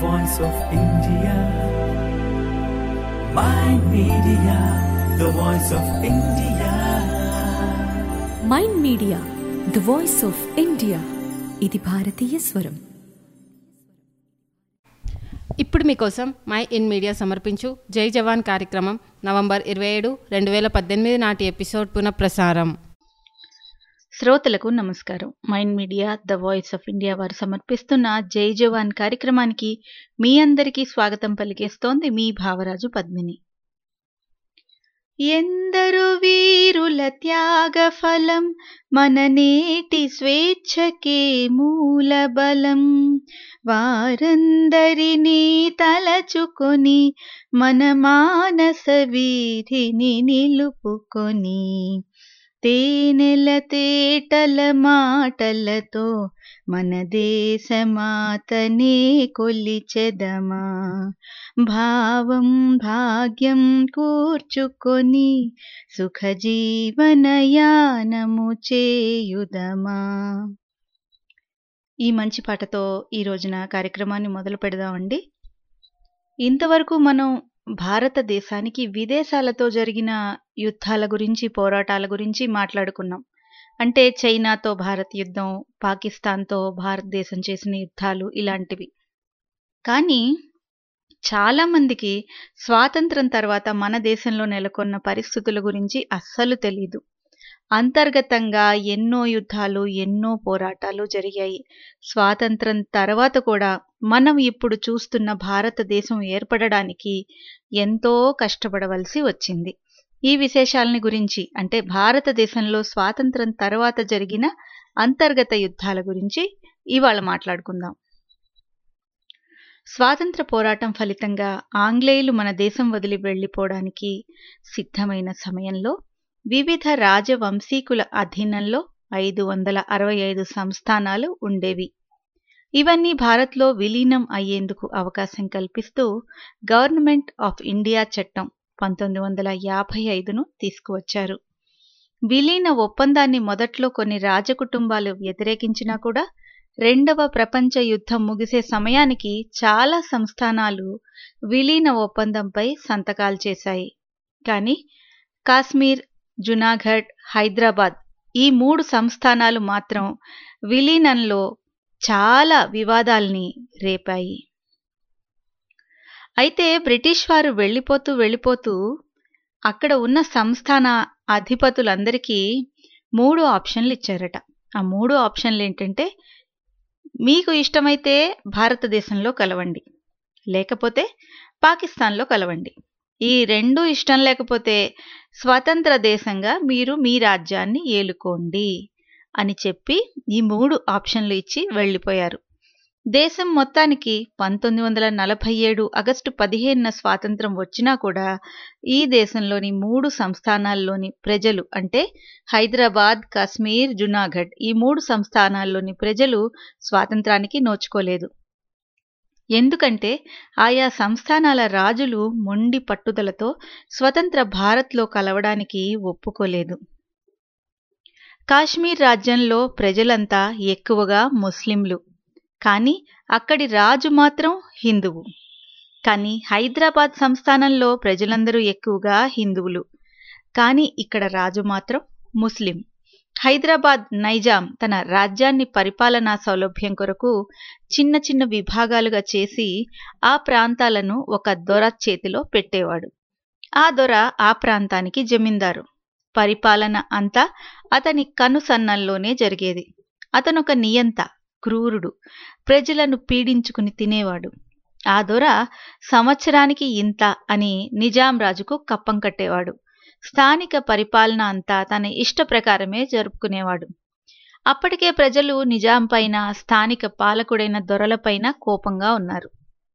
voice of India. My media, the voice of India. Mind media the voice of India ఇది భారతీయ స్వరం ఇప్పుడు మీకోసం మై ఇన్ మీడియా సమర్పించు జై జవాన్ కార్యక్రమం నవంబర్ ఇరవై ఏడు రెండు వేల పద్దెనిమిది నాటి ఎపిసోడ్ పునఃప్రసారం శ్రోతలకు నమస్కారం mind media the voice of India వారు సమర్పిస్తున్న జై జవాన్ కార్యక్రమానికి మీ అందరికీ స్వాగతం పలికేస్తోంది మీ భావరాజు పద్మిని ఎందరు వీరుల త్యాగ ఫలం మన నేటి స్వేచ్ఛకే మూల బలం వారందరినీ తలచుకొని మన మానస వీధిని నిలుపుకొని తేనెల తేటల మాటలతో మన దేశమాతనే కొలిచెదమా భావం భాగ్యం కూర్చుకొని సుఖ జీవనయానము చేయుదమా ఈ మంచి పాటతో ఈ రోజున కార్యక్రమాన్ని మొదలు పెడదామండి ఇంతవరకు మనం భారతదేశానికి విదేశాలతో జరిగిన యుద్ధాల గురించి పోరాటాల గురించి మాట్లాడుకున్నాం అంటే చైనాతో భారత్ యుద్ధం పాకిస్తాన్తో భారతదేశం చేసిన యుద్ధాలు ఇలాంటివి కానీ చాలామందికి స్వాతంత్రం తర్వాత మన దేశంలో నెలకొన్న పరిస్థితుల గురించి అస్సలు తెలీదు అంతర్గతంగా ఎన్నో యుద్ధాలు ఎన్నో పోరాటాలు జరిగాయి స్వాతంత్రం తర్వాత కూడా మనం ఇప్పుడు చూస్తున్న భారతదేశం ఏర్పడడానికి ఎంతో కష్టపడవలసి వచ్చింది ఈ విశేషాలని గురించి అంటే భారతదేశంలో స్వాతంత్రం తర్వాత జరిగిన అంతర్గత యుద్ధాల గురించి ఇవాళ మాట్లాడుకుందాం స్వాతంత్ర పోరాటం ఫలితంగా ఆంగ్లేయులు మన దేశం వదిలి వెళ్లిపోవడానికి సిద్ధమైన సమయంలో వివిధ రాజవంశీకుల అధీనంలో ఐదు వందల అరవై ఐదు సంస్థానాలు ఉండేవి ఇవన్నీ భారత్లో విలీనం అయ్యేందుకు అవకాశం కల్పిస్తూ గవర్నమెంట్ ఆఫ్ ఇండియా చట్టం పంతొమ్మిది వందల యాభై ఐదును తీసుకువచ్చారు విలీన ఒప్పందాన్ని మొదట్లో కొన్ని రాజకుటుంబాలు వ్యతిరేకించినా కూడా రెండవ ప్రపంచ యుద్ధం ముగిసే సమయానికి చాలా సంస్థానాలు విలీన ఒప్పందంపై సంతకాలు చేశాయి కానీ కాశ్మీర్ జునాగఢ్ హైదరాబాద్ ఈ మూడు సంస్థానాలు మాత్రం విలీనంలో చాలా వివాదాల్ని రేపాయి అయితే బ్రిటిష్ వారు వెళ్ళిపోతూ వెళ్ళిపోతూ అక్కడ ఉన్న సంస్థాన అధిపతులందరికీ మూడు ఆప్షన్లు ఇచ్చారట ఆ మూడు ఆప్షన్లు ఏంటంటే మీకు ఇష్టమైతే భారతదేశంలో కలవండి లేకపోతే పాకిస్తాన్లో కలవండి ఈ రెండు ఇష్టం లేకపోతే స్వతంత్ర దేశంగా మీరు మీ రాజ్యాన్ని ఏలుకోండి అని చెప్పి ఈ మూడు ఆప్షన్లు ఇచ్చి వెళ్ళిపోయారు దేశం మొత్తానికి పంతొమ్మిది వందల నలభై ఏడు ఆగస్టు పదిహేనున స్వాతంత్రం వచ్చినా కూడా ఈ దేశంలోని మూడు సంస్థానాల్లోని ప్రజలు అంటే హైదరాబాద్ కాశ్మీర్ జునాగఢ్ ఈ మూడు సంస్థానాల్లోని ప్రజలు స్వాతంత్రానికి నోచుకోలేదు ఎందుకంటే ఆయా సంస్థానాల రాజులు మొండి పట్టుదలతో స్వతంత్ర భారత్లో కలవడానికి ఒప్పుకోలేదు కాశ్మీర్ రాజ్యంలో ప్రజలంతా ఎక్కువగా ముస్లింలు కానీ అక్కడి రాజు మాత్రం హిందువు కానీ హైదరాబాద్ సంస్థానంలో ప్రజలందరూ ఎక్కువగా హిందువులు కానీ ఇక్కడ రాజు మాత్రం ముస్లిం హైదరాబాద్ నైజాం తన రాజ్యాన్ని పరిపాలనా సౌలభ్యం కొరకు చిన్న చిన్న విభాగాలుగా చేసి ఆ ప్రాంతాలను ఒక దొర చేతిలో పెట్టేవాడు ఆ దొర ఆ ప్రాంతానికి జమీందారు పరిపాలన అంతా అతని కనుసన్నల్లోనే జరిగేది అతనొక నియంత క్రూరుడు ప్రజలను పీడించుకుని తినేవాడు ఆ దొర సంవత్సరానికి ఇంత అని నిజాం రాజుకు కప్పం కట్టేవాడు స్థానిక పరిపాలన అంతా తన ఇష్ట ప్రకారమే జరుపుకునేవాడు అప్పటికే ప్రజలు నిజాం పైన స్థానిక పాలకుడైన దొరలపైన కోపంగా ఉన్నారు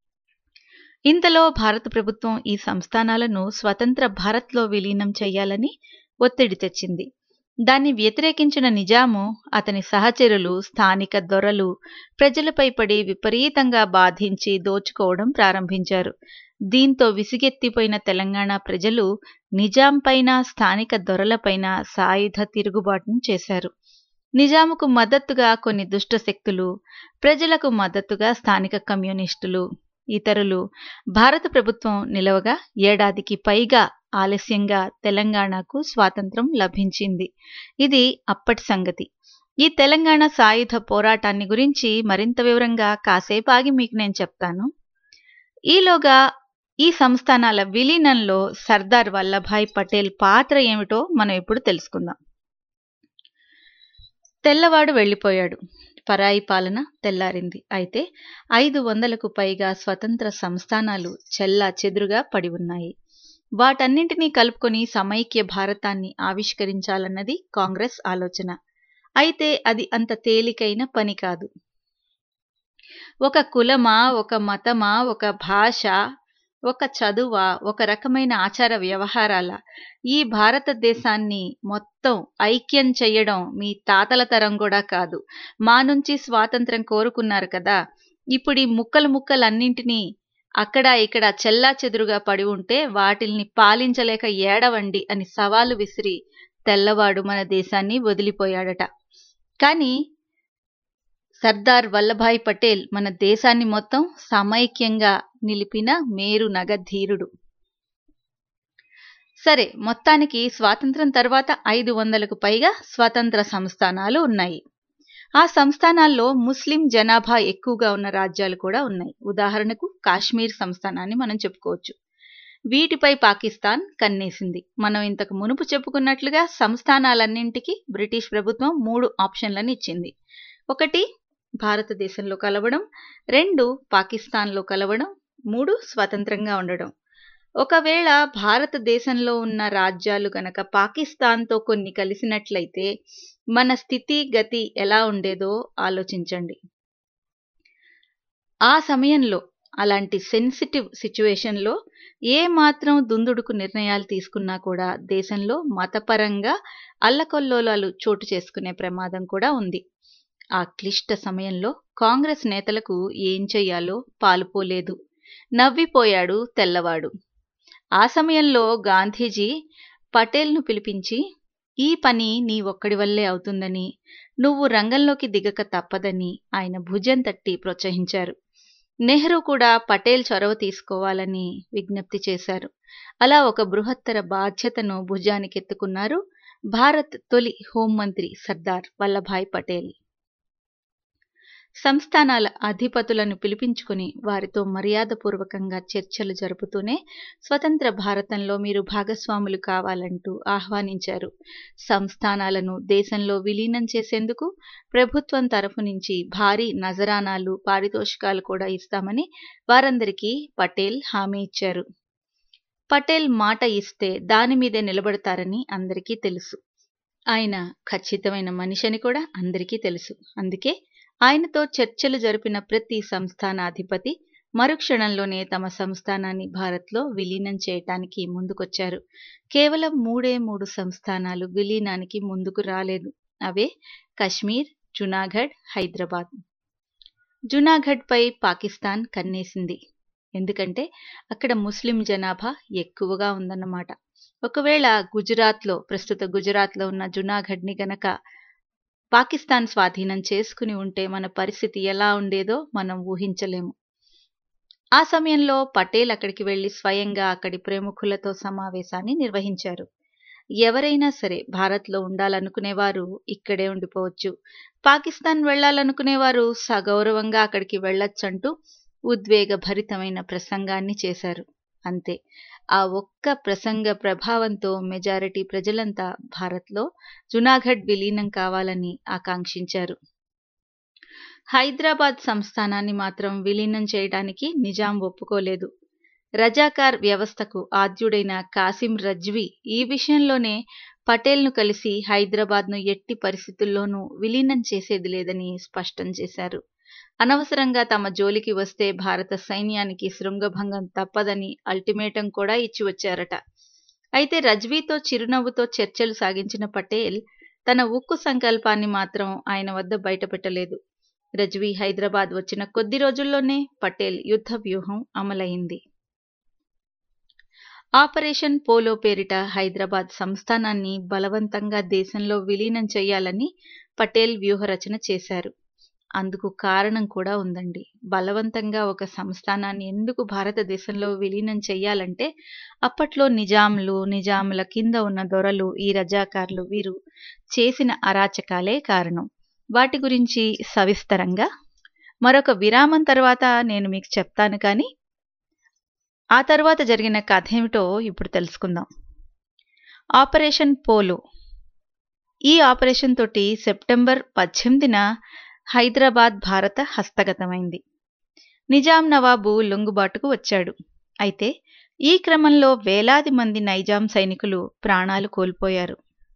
ఇంతలో భారత ప్రభుత్వం ఈ సంస్థానాలను స్వతంత్ర భారత్లో విలీనం చేయాలని ఒత్తిడి తెచ్చింది దాన్ని వ్యతిరేకించిన నిజాము అతని సహచరులు స్థానిక దొరలు ప్రజలపై పడి విపరీతంగా బాధించి దోచుకోవడం ప్రారంభించారు దీంతో విసిగెత్తిపోయిన తెలంగాణ ప్రజలు నిజాం పైన స్థానిక దొరలపైన సాయుధ తిరుగుబాటును చేశారు నిజాముకు మద్దతుగా కొన్ని దుష్ట శక్తులు ప్రజలకు మద్దతుగా స్థానిక కమ్యూనిస్టులు ఇతరులు భారత ప్రభుత్వం నిలవగా ఏడాదికి పైగా ఆలస్యంగా తెలంగాణకు స్వాతంత్రం లభించింది ఇది అప్పటి సంగతి ఈ తెలంగాణ సాయుధ పోరాటాన్ని గురించి మరింత వివరంగా కాసేపు ఆగి మీకు నేను చెప్తాను ఈలోగా ఈ సంస్థానాల విలీనంలో సర్దార్ వల్లభాయ్ పటేల్ పాత్ర ఏమిటో మనం ఇప్పుడు తెలుసుకుందాం తెల్లవాడు వెళ్ళిపోయాడు పరాయి పాలన తెల్లారింది అయితే ఐదు వందలకు పైగా స్వతంత్ర సంస్థానాలు చెల్లా చెదురుగా పడి ఉన్నాయి వాటన్నింటినీ కలుపుకొని సమైక్య భారతాన్ని ఆవిష్కరించాలన్నది కాంగ్రెస్ ఆలోచన అయితే అది అంత తేలికైన పని కాదు ఒక కులమా ఒక మతమా ఒక భాష ఒక చదువ ఒక రకమైన ఆచార వ్యవహారాల ఈ భారతదేశాన్ని మొత్తం ఐక్యం చెయ్యడం మీ తాతల తరం కూడా కాదు మా నుంచి స్వాతంత్రం కోరుకున్నారు కదా ఇప్పుడు ఈ ముక్కలు ముక్కలన్నింటినీ అక్కడ ఇక్కడ చెల్లా చెదురుగా పడి ఉంటే వాటిల్ని పాలించలేక ఏడవండి అని సవాలు విసిరి తెల్లవాడు మన దేశాన్ని వదిలిపోయాడట కానీ సర్దార్ వల్లభాయ్ పటేల్ మన దేశాన్ని మొత్తం సమైక్యంగా నిలిపిన మేరు నగధీరుడు సరే మొత్తానికి స్వాతంత్రం తర్వాత ఐదు వందలకు పైగా స్వతంత్ర సంస్థానాలు ఉన్నాయి ఆ సంస్థానాల్లో ముస్లిం జనాభా ఎక్కువగా ఉన్న రాజ్యాలు కూడా ఉన్నాయి ఉదాహరణకు కాశ్మీర్ సంస్థానాన్ని మనం చెప్పుకోవచ్చు వీటిపై పాకిస్తాన్ కన్నేసింది మనం ఇంతకు మునుపు చెప్పుకున్నట్లుగా సంస్థానాలన్నింటికి బ్రిటిష్ ప్రభుత్వం మూడు ఆప్షన్లను ఇచ్చింది ఒకటి భారతదేశంలో కలవడం రెండు పాకిస్తాన్లో కలవడం మూడు స్వతంత్రంగా ఉండడం ఒకవేళ భారతదేశంలో ఉన్న రాజ్యాలు గనక పాకిస్తాన్తో కొన్ని కలిసినట్లయితే మన స్థితి గతి ఎలా ఉండేదో ఆలోచించండి ఆ సమయంలో అలాంటి సెన్సిటివ్ సిచ్యువేషన్లో ఏ మాత్రం దుందుడుకు నిర్ణయాలు తీసుకున్నా కూడా దేశంలో మతపరంగా అల్లకొల్లోలాలు చోటు చేసుకునే ప్రమాదం కూడా ఉంది ఆ క్లిష్ట సమయంలో కాంగ్రెస్ నేతలకు ఏం చెయ్యాలో పాలుపోలేదు నవ్విపోయాడు తెల్లవాడు ఆ సమయంలో గాంధీజీ పటేల్ను పిలిపించి ఈ పని నీ ఒక్కడి వల్లే అవుతుందని నువ్వు రంగంలోకి దిగక తప్పదని ఆయన భుజం తట్టి ప్రోత్సహించారు నెహ్రూ కూడా పటేల్ చొరవ తీసుకోవాలని విజ్ఞప్తి చేశారు అలా ఒక బృహత్తర బాధ్యతను భుజానికెత్తుకున్నారు భారత్ తొలి హోంమంత్రి సర్దార్ వల్లభాయ్ పటేల్ సంస్థానాల అధిపతులను పిలిపించుకుని వారితో మర్యాదపూర్వకంగా చర్చలు జరుపుతూనే స్వతంత్ర భారతంలో మీరు భాగస్వాములు కావాలంటూ ఆహ్వానించారు సంస్థానాలను దేశంలో విలీనం చేసేందుకు ప్రభుత్వం తరఫు నుంచి భారీ నజరానాలు పారితోషికాలు కూడా ఇస్తామని వారందరికీ పటేల్ హామీ ఇచ్చారు పటేల్ మాట ఇస్తే దాని మీదే నిలబడతారని అందరికీ తెలుసు ఆయన ఖచ్చితమైన మనిషిని కూడా అందరికీ తెలుసు అందుకే ఆయనతో చర్చలు జరిపిన ప్రతి సంస్థానాధిపతి మరుక్షణంలోనే తమ సంస్థానాన్ని భారత్లో విలీనం చేయటానికి ముందుకొచ్చారు కేవలం మూడే మూడు సంస్థానాలు విలీనానికి ముందుకు రాలేదు అవే కశ్మీర్ జునాగఢ్ హైదరాబాద్ జునాగఢ్పై పాకిస్తాన్ కన్నేసింది ఎందుకంటే అక్కడ ముస్లిం జనాభా ఎక్కువగా ఉందన్నమాట ఒకవేళ గుజరాత్లో ప్రస్తుత గుజరాత్లో ఉన్న జునాగఢ్ని గనక పాకిస్తాన్ స్వాధీనం చేసుకుని ఉంటే మన పరిస్థితి ఎలా ఉండేదో మనం ఊహించలేము ఆ సమయంలో పటేల్ అక్కడికి వెళ్లి స్వయంగా అక్కడి ప్రముఖులతో సమావేశాన్ని నిర్వహించారు ఎవరైనా సరే భారత్లో ఉండాలనుకునేవారు ఇక్కడే ఉండిపోవచ్చు పాకిస్తాన్ వెళ్లాలనుకునేవారు సగౌరవంగా అక్కడికి వెళ్ళొచ్చంటూ ఉద్వేగభరితమైన ప్రసంగాన్ని చేశారు అంతే ఆ ఒక్క ప్రసంగ ప్రభావంతో మెజారిటీ ప్రజలంతా భారత్లో జునాగఢ్ విలీనం కావాలని ఆకాంక్షించారు హైదరాబాద్ సంస్థానాన్ని మాత్రం విలీనం చేయడానికి నిజాం ఒప్పుకోలేదు రజాకార్ వ్యవస్థకు ఆద్యుడైన కాసిం రజ్వీ ఈ విషయంలోనే పటేల్ను కలిసి హైదరాబాద్ను ఎట్టి పరిస్థితుల్లోనూ విలీనం చేసేది లేదని స్పష్టం చేశారు అనవసరంగా తమ జోలికి వస్తే భారత సైన్యానికి శృంగభంగం తప్పదని అల్టిమేటం కూడా ఇచ్చి వచ్చారట అయితే రజ్వీతో చిరునవ్వుతో చర్చలు సాగించిన పటేల్ తన ఉక్కు సంకల్పాన్ని మాత్రం ఆయన వద్ద బయటపెట్టలేదు రజ్వీ హైదరాబాద్ వచ్చిన కొద్ది రోజుల్లోనే పటేల్ యుద్ధ వ్యూహం అమలైంది ఆపరేషన్ పోలో పేరిట హైదరాబాద్ సంస్థానాన్ని బలవంతంగా దేశంలో విలీనం చేయాలని పటేల్ వ్యూహరచన చేశారు అందుకు కారణం కూడా ఉందండి బలవంతంగా ఒక సంస్థానాన్ని ఎందుకు భారతదేశంలో విలీనం చెయ్యాలంటే అప్పట్లో నిజాంలు నిజాముల కింద ఉన్న దొరలు ఈ రజాకార్లు వీరు చేసిన అరాచకాలే కారణం వాటి గురించి సవిస్తరంగా మరొక విరామం తర్వాత నేను మీకు చెప్తాను కానీ ఆ తర్వాత జరిగిన కథ ఏమిటో ఇప్పుడు తెలుసుకుందాం ఆపరేషన్ పోలో ఈ ఆపరేషన్ తోటి సెప్టెంబర్ పద్దెనిమిదిన హైదరాబాద్ భారత హస్తగతమైంది నిజాం నవాబు లొంగుబాటుకు వచ్చాడు అయితే ఈ క్రమంలో వేలాది మంది నైజాం సైనికులు ప్రాణాలు కోల్పోయారు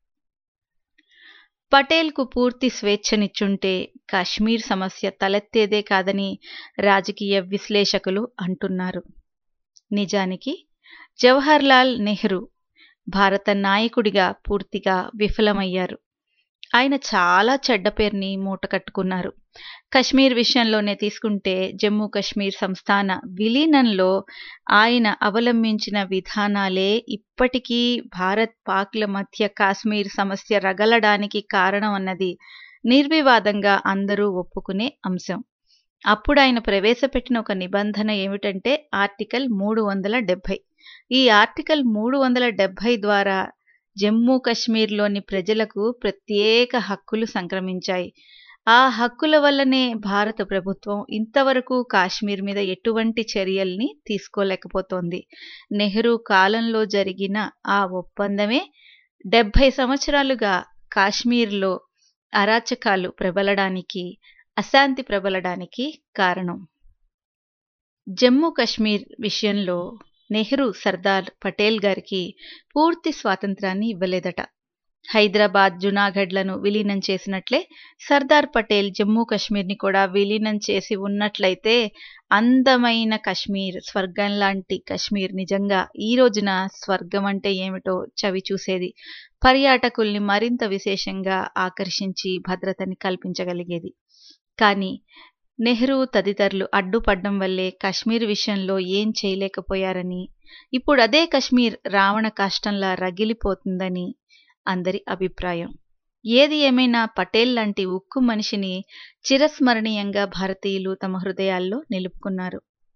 పటేల్కు పూర్తి స్వేచ్ఛనిచ్చుంటే కాశ్మీర్ సమస్య తలెత్తేదే కాదని రాజకీయ విశ్లేషకులు అంటున్నారు నిజానికి జవహర్లాల్ నెహ్రూ భారత నాయకుడిగా పూర్తిగా విఫలమయ్యారు ఆయన చాలా చెడ్డ పేరుని మూటకట్టుకున్నారు కశ్మీర్ విషయంలోనే తీసుకుంటే జమ్మూ కశ్మీర్ సంస్థాన విలీనంలో ఆయన అవలంబించిన విధానాలే ఇప్పటికీ భారత్ పాక్ల మధ్య కాశ్మీర్ సమస్య రగలడానికి కారణం అన్నది నిర్వివాదంగా అందరూ ఒప్పుకునే అంశం అప్పుడు ఆయన ప్రవేశపెట్టిన ఒక నిబంధన ఏమిటంటే ఆర్టికల్ మూడు వందల డెబ్భై ఈ ఆర్టికల్ మూడు వందల డెబ్భై ద్వారా జమ్మూ కశ్మీర్లోని ప్రజలకు ప్రత్యేక హక్కులు సంక్రమించాయి ఆ హక్కుల వల్లనే భారత ప్రభుత్వం ఇంతవరకు కాశ్మీర్ మీద ఎటువంటి చర్యల్ని తీసుకోలేకపోతోంది నెహ్రూ కాలంలో జరిగిన ఆ ఒప్పందమే డెబ్భై సంవత్సరాలుగా కాశ్మీర్లో అరాచకాలు ప్రబలడానికి అశాంతి ప్రబలడానికి కారణం జమ్మూ కశ్మీర్ విషయంలో నెహ్రూ సర్దార్ పటేల్ గారికి పూర్తి స్వాతంత్రాన్ని ఇవ్వలేదట హైదరాబాద్ జునాగఢ్లను విలీనం చేసినట్లే సర్దార్ పటేల్ జమ్మూ కశ్మీర్ని కూడా విలీనం చేసి ఉన్నట్లయితే అందమైన కశ్మీర్ స్వర్గం లాంటి కశ్మీర్ నిజంగా ఈ రోజున స్వర్గం అంటే ఏమిటో చవి చూసేది పర్యాటకుల్ని మరింత విశేషంగా ఆకర్షించి భద్రతని కల్పించగలిగేది కానీ నెహ్రూ తదితరులు అడ్డుపడ్డం వల్లే కశ్మీర్ విషయంలో ఏం చేయలేకపోయారని ఇప్పుడు అదే కశ్మీర్ రావణ కాష్టంలా రగిలిపోతుందని అందరి అభిప్రాయం ఏది ఏమైనా పటేల్ లాంటి ఉక్కు మనిషిని చిరస్మరణీయంగా భారతీయులు తమ హృదయాల్లో నిలుపుకున్నారు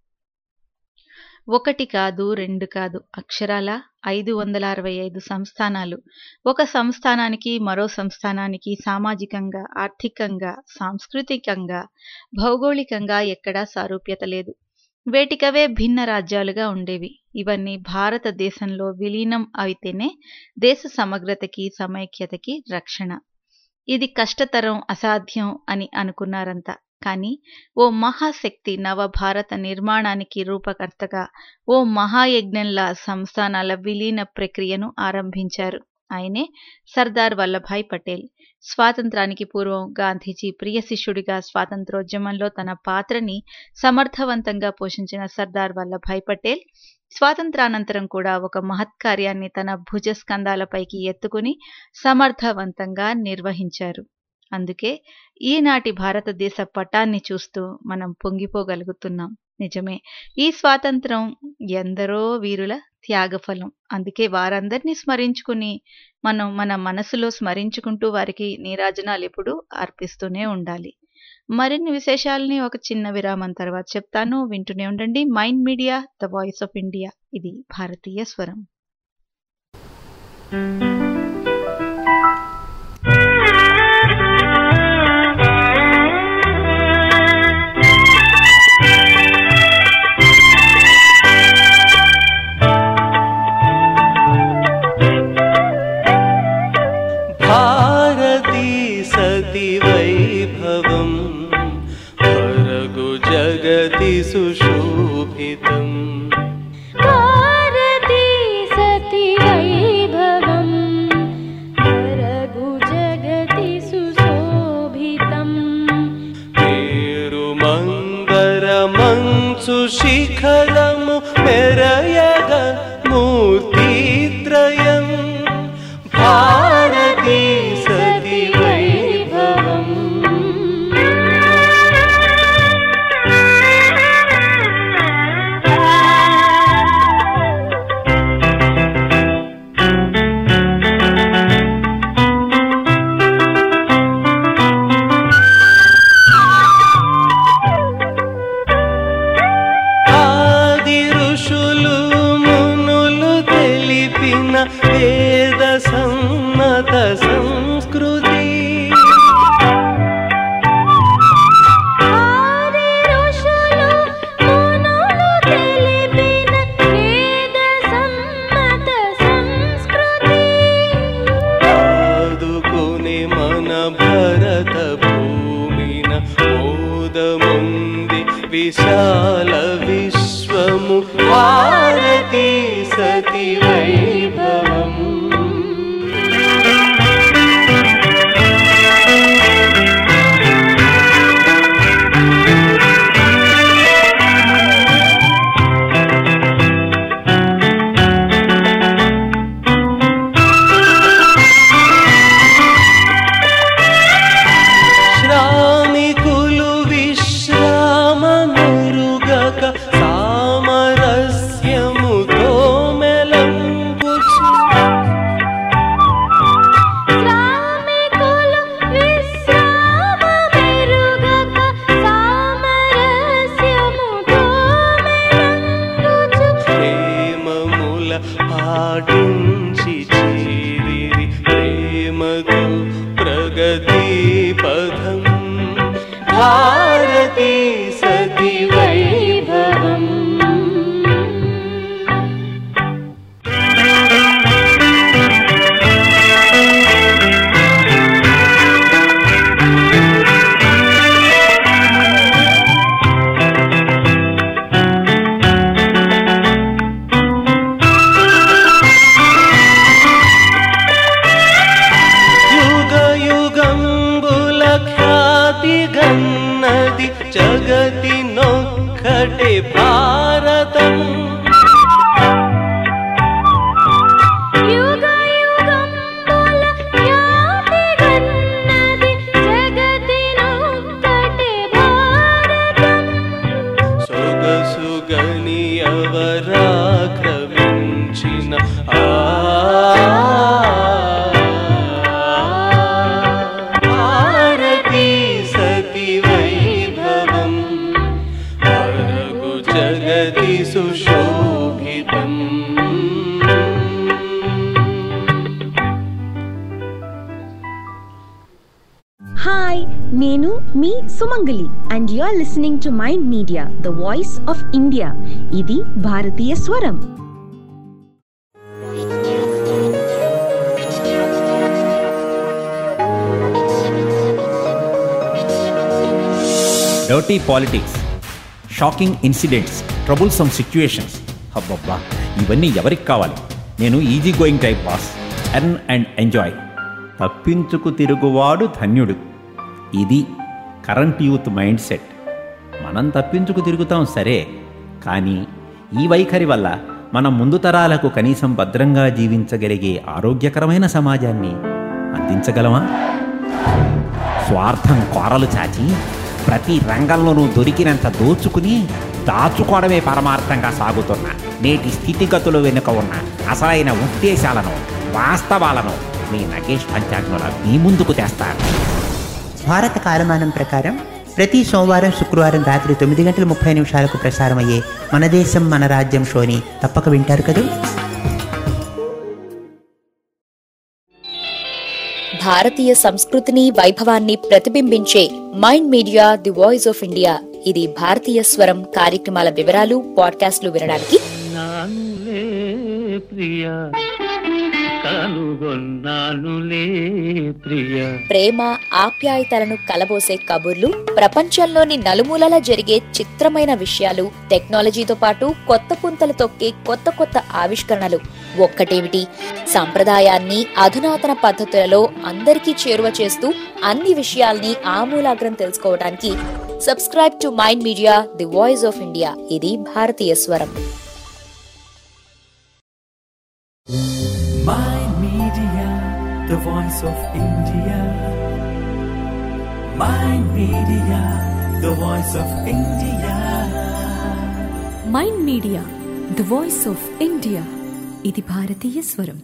ఒకటి కాదు రెండు కాదు అక్షరాల ఐదు వందల అరవై ఐదు సంస్థానాలు ఒక సంస్థానానికి మరో సంస్థానానికి సామాజికంగా ఆర్థికంగా సాంస్కృతికంగా భౌగోళికంగా ఎక్కడా సారూప్యత లేదు వేటికవే భిన్న రాజ్యాలుగా ఉండేవి ఇవన్నీ భారతదేశంలో విలీనం అయితేనే దేశ సమగ్రతకి సమైక్యతకి రక్షణ ఇది కష్టతరం అసాధ్యం అని అనుకున్నారంతా కానీ ఓ మహాశక్తి నవభారత నిర్మాణానికి రూపకర్తగా ఓ మహాయజ్ఞంలా సంస్థానాల విలీన ప్రక్రియను ఆరంభించారు ఆయనే సర్దార్ వల్లభాయ్ పటేల్ స్వాతంత్రానికి పూర్వం గాంధీజీ ప్రియ శిష్యుడిగా స్వాతంత్రోద్యమంలో తన పాత్రని సమర్థవంతంగా పోషించిన సర్దార్ వల్లభాయ్ పటేల్ స్వాతంత్రానంతరం కూడా ఒక మహత్కార్యాన్ని తన భుజస్కంధాలపైకి ఎత్తుకుని సమర్థవంతంగా నిర్వహించారు అందుకే ఈనాటి భారతదేశ పటాన్ని చూస్తూ మనం పొంగిపోగలుగుతున్నాం నిజమే ఈ స్వాతంత్రం ఎందరో వీరుల త్యాగఫలం అందుకే వారందరినీ స్మరించుకుని మనం మన మనసులో స్మరించుకుంటూ వారికి నీరాజనాలు ఎప్పుడు అర్పిస్తూనే ఉండాలి మరిన్ని విశేషాలని ఒక చిన్న విరామం తర్వాత చెప్తాను వింటూనే ఉండండి mind media the voice of India ఇది భారతీయ స్వరం भारती सति वैभवम् भरगु जगति सुशोभितम् भारती सति वैभवम् భారతీ సతి వైభవం శ్రామికులు విశ్రామమురుగక సామరస్యముతో మెలంబుచు శ్రామికులు విశ్రామమెరుగక సామరస్యముతో మెలంగుచు ప్రేమముల పాటించి చేరిరి ప్రేమకు ప్రగతి పదం భారతీ సతి వైభవం యుగ యుగంబుల ఖ్యాతి గన్నది జగతి నొక్కటి భారతం యుగ యుగంబుల ఖ్యాతి గన్నది జగతినొక్కటి భారతం సొగసుగని అవరాక్రమించిన ఆ భారతీ సతి వైభవం అరగు జగతి సుశోభితం హాయ్ నేను మీ Sumangali and you are listening to mind media the voice of India ఇది భారతీయ స్వరం dirty politics shocking incidents troublesome situations అబ్బబ్బా ఇవన్నీ ఎవరికి కావాలి నేను easy going type boss earn and enjoy తప్పించుకు తిరుగువాడు ధన్యుడు ఇది కరెంట్ యూత్ మైండ్ సెట్ మనం తప్పించుకు తిరుగుతాం సరే కానీ ఈ వైఖరి వల్ల మనం ముందు తరాలకు కనీసం భద్రంగా జీవించగలిగే ఆరోగ్యకరమైన సమాజాన్ని అందించగలమా స్వార్థం కోరలు చాచి ప్రతి రంగంలోనూ దొరికినంత దోచుకుని దాచుకోవడమే పరమార్థంగా సాగుతున్న నేటి స్థితిగతులు వెనుక ఉన్న అసలైన ఉద్దేశాలను వాస్తవాలను మీ నగేష్ పంచాగ్నుల మీ ముందుకు తెస్తారు భారత కాలమానం ప్రకారం ప్రతి సోమవారం శుక్రవారం రాత్రి తొమ్మిది గంటల ముప్పై నిమిషాలకు ప్రసారమయ్యే మన దేశం మన రాజ్యం షోని తప్పక వింటారు కదా భారతీయ సంస్కృతిని వైభవాన్ని ప్రతిబింబించే mind media the voice of India ఇది భారతీయ స్వరం కార్యక్రమాల వివరాలు పాడ్కాస్ట్లు వినడానికి నానులే ప్రియ కనుగొన్నానులే ప్రియ ప్రేమ ఆప్యాయతలను కలబోసే కబుర్లు ప్రపంచంలోని నలుమూలలా జరిగే చిత్రమైన విషయాలు టెక్నాలజీతో పాటు కొత్త పుంతలు తొక్కే కొత్త కొత్త ఆవిష్కరణలు ఒక్కటేమిటి సంప్రదాయాన్ని అధునాతన పద్ధతులలో అందరికీ చేరువ చేస్తూ అన్ని విషయాల్ని ఆమూలాగ్రం తెలుసుకోవడానికి subscribe to mind media the voice of India ఇది భారతీయ స్వరం Mind Media, the voice of India. Mind Media, the voice of India. Mind media the voice of India ఇది భారతీయ స్వరం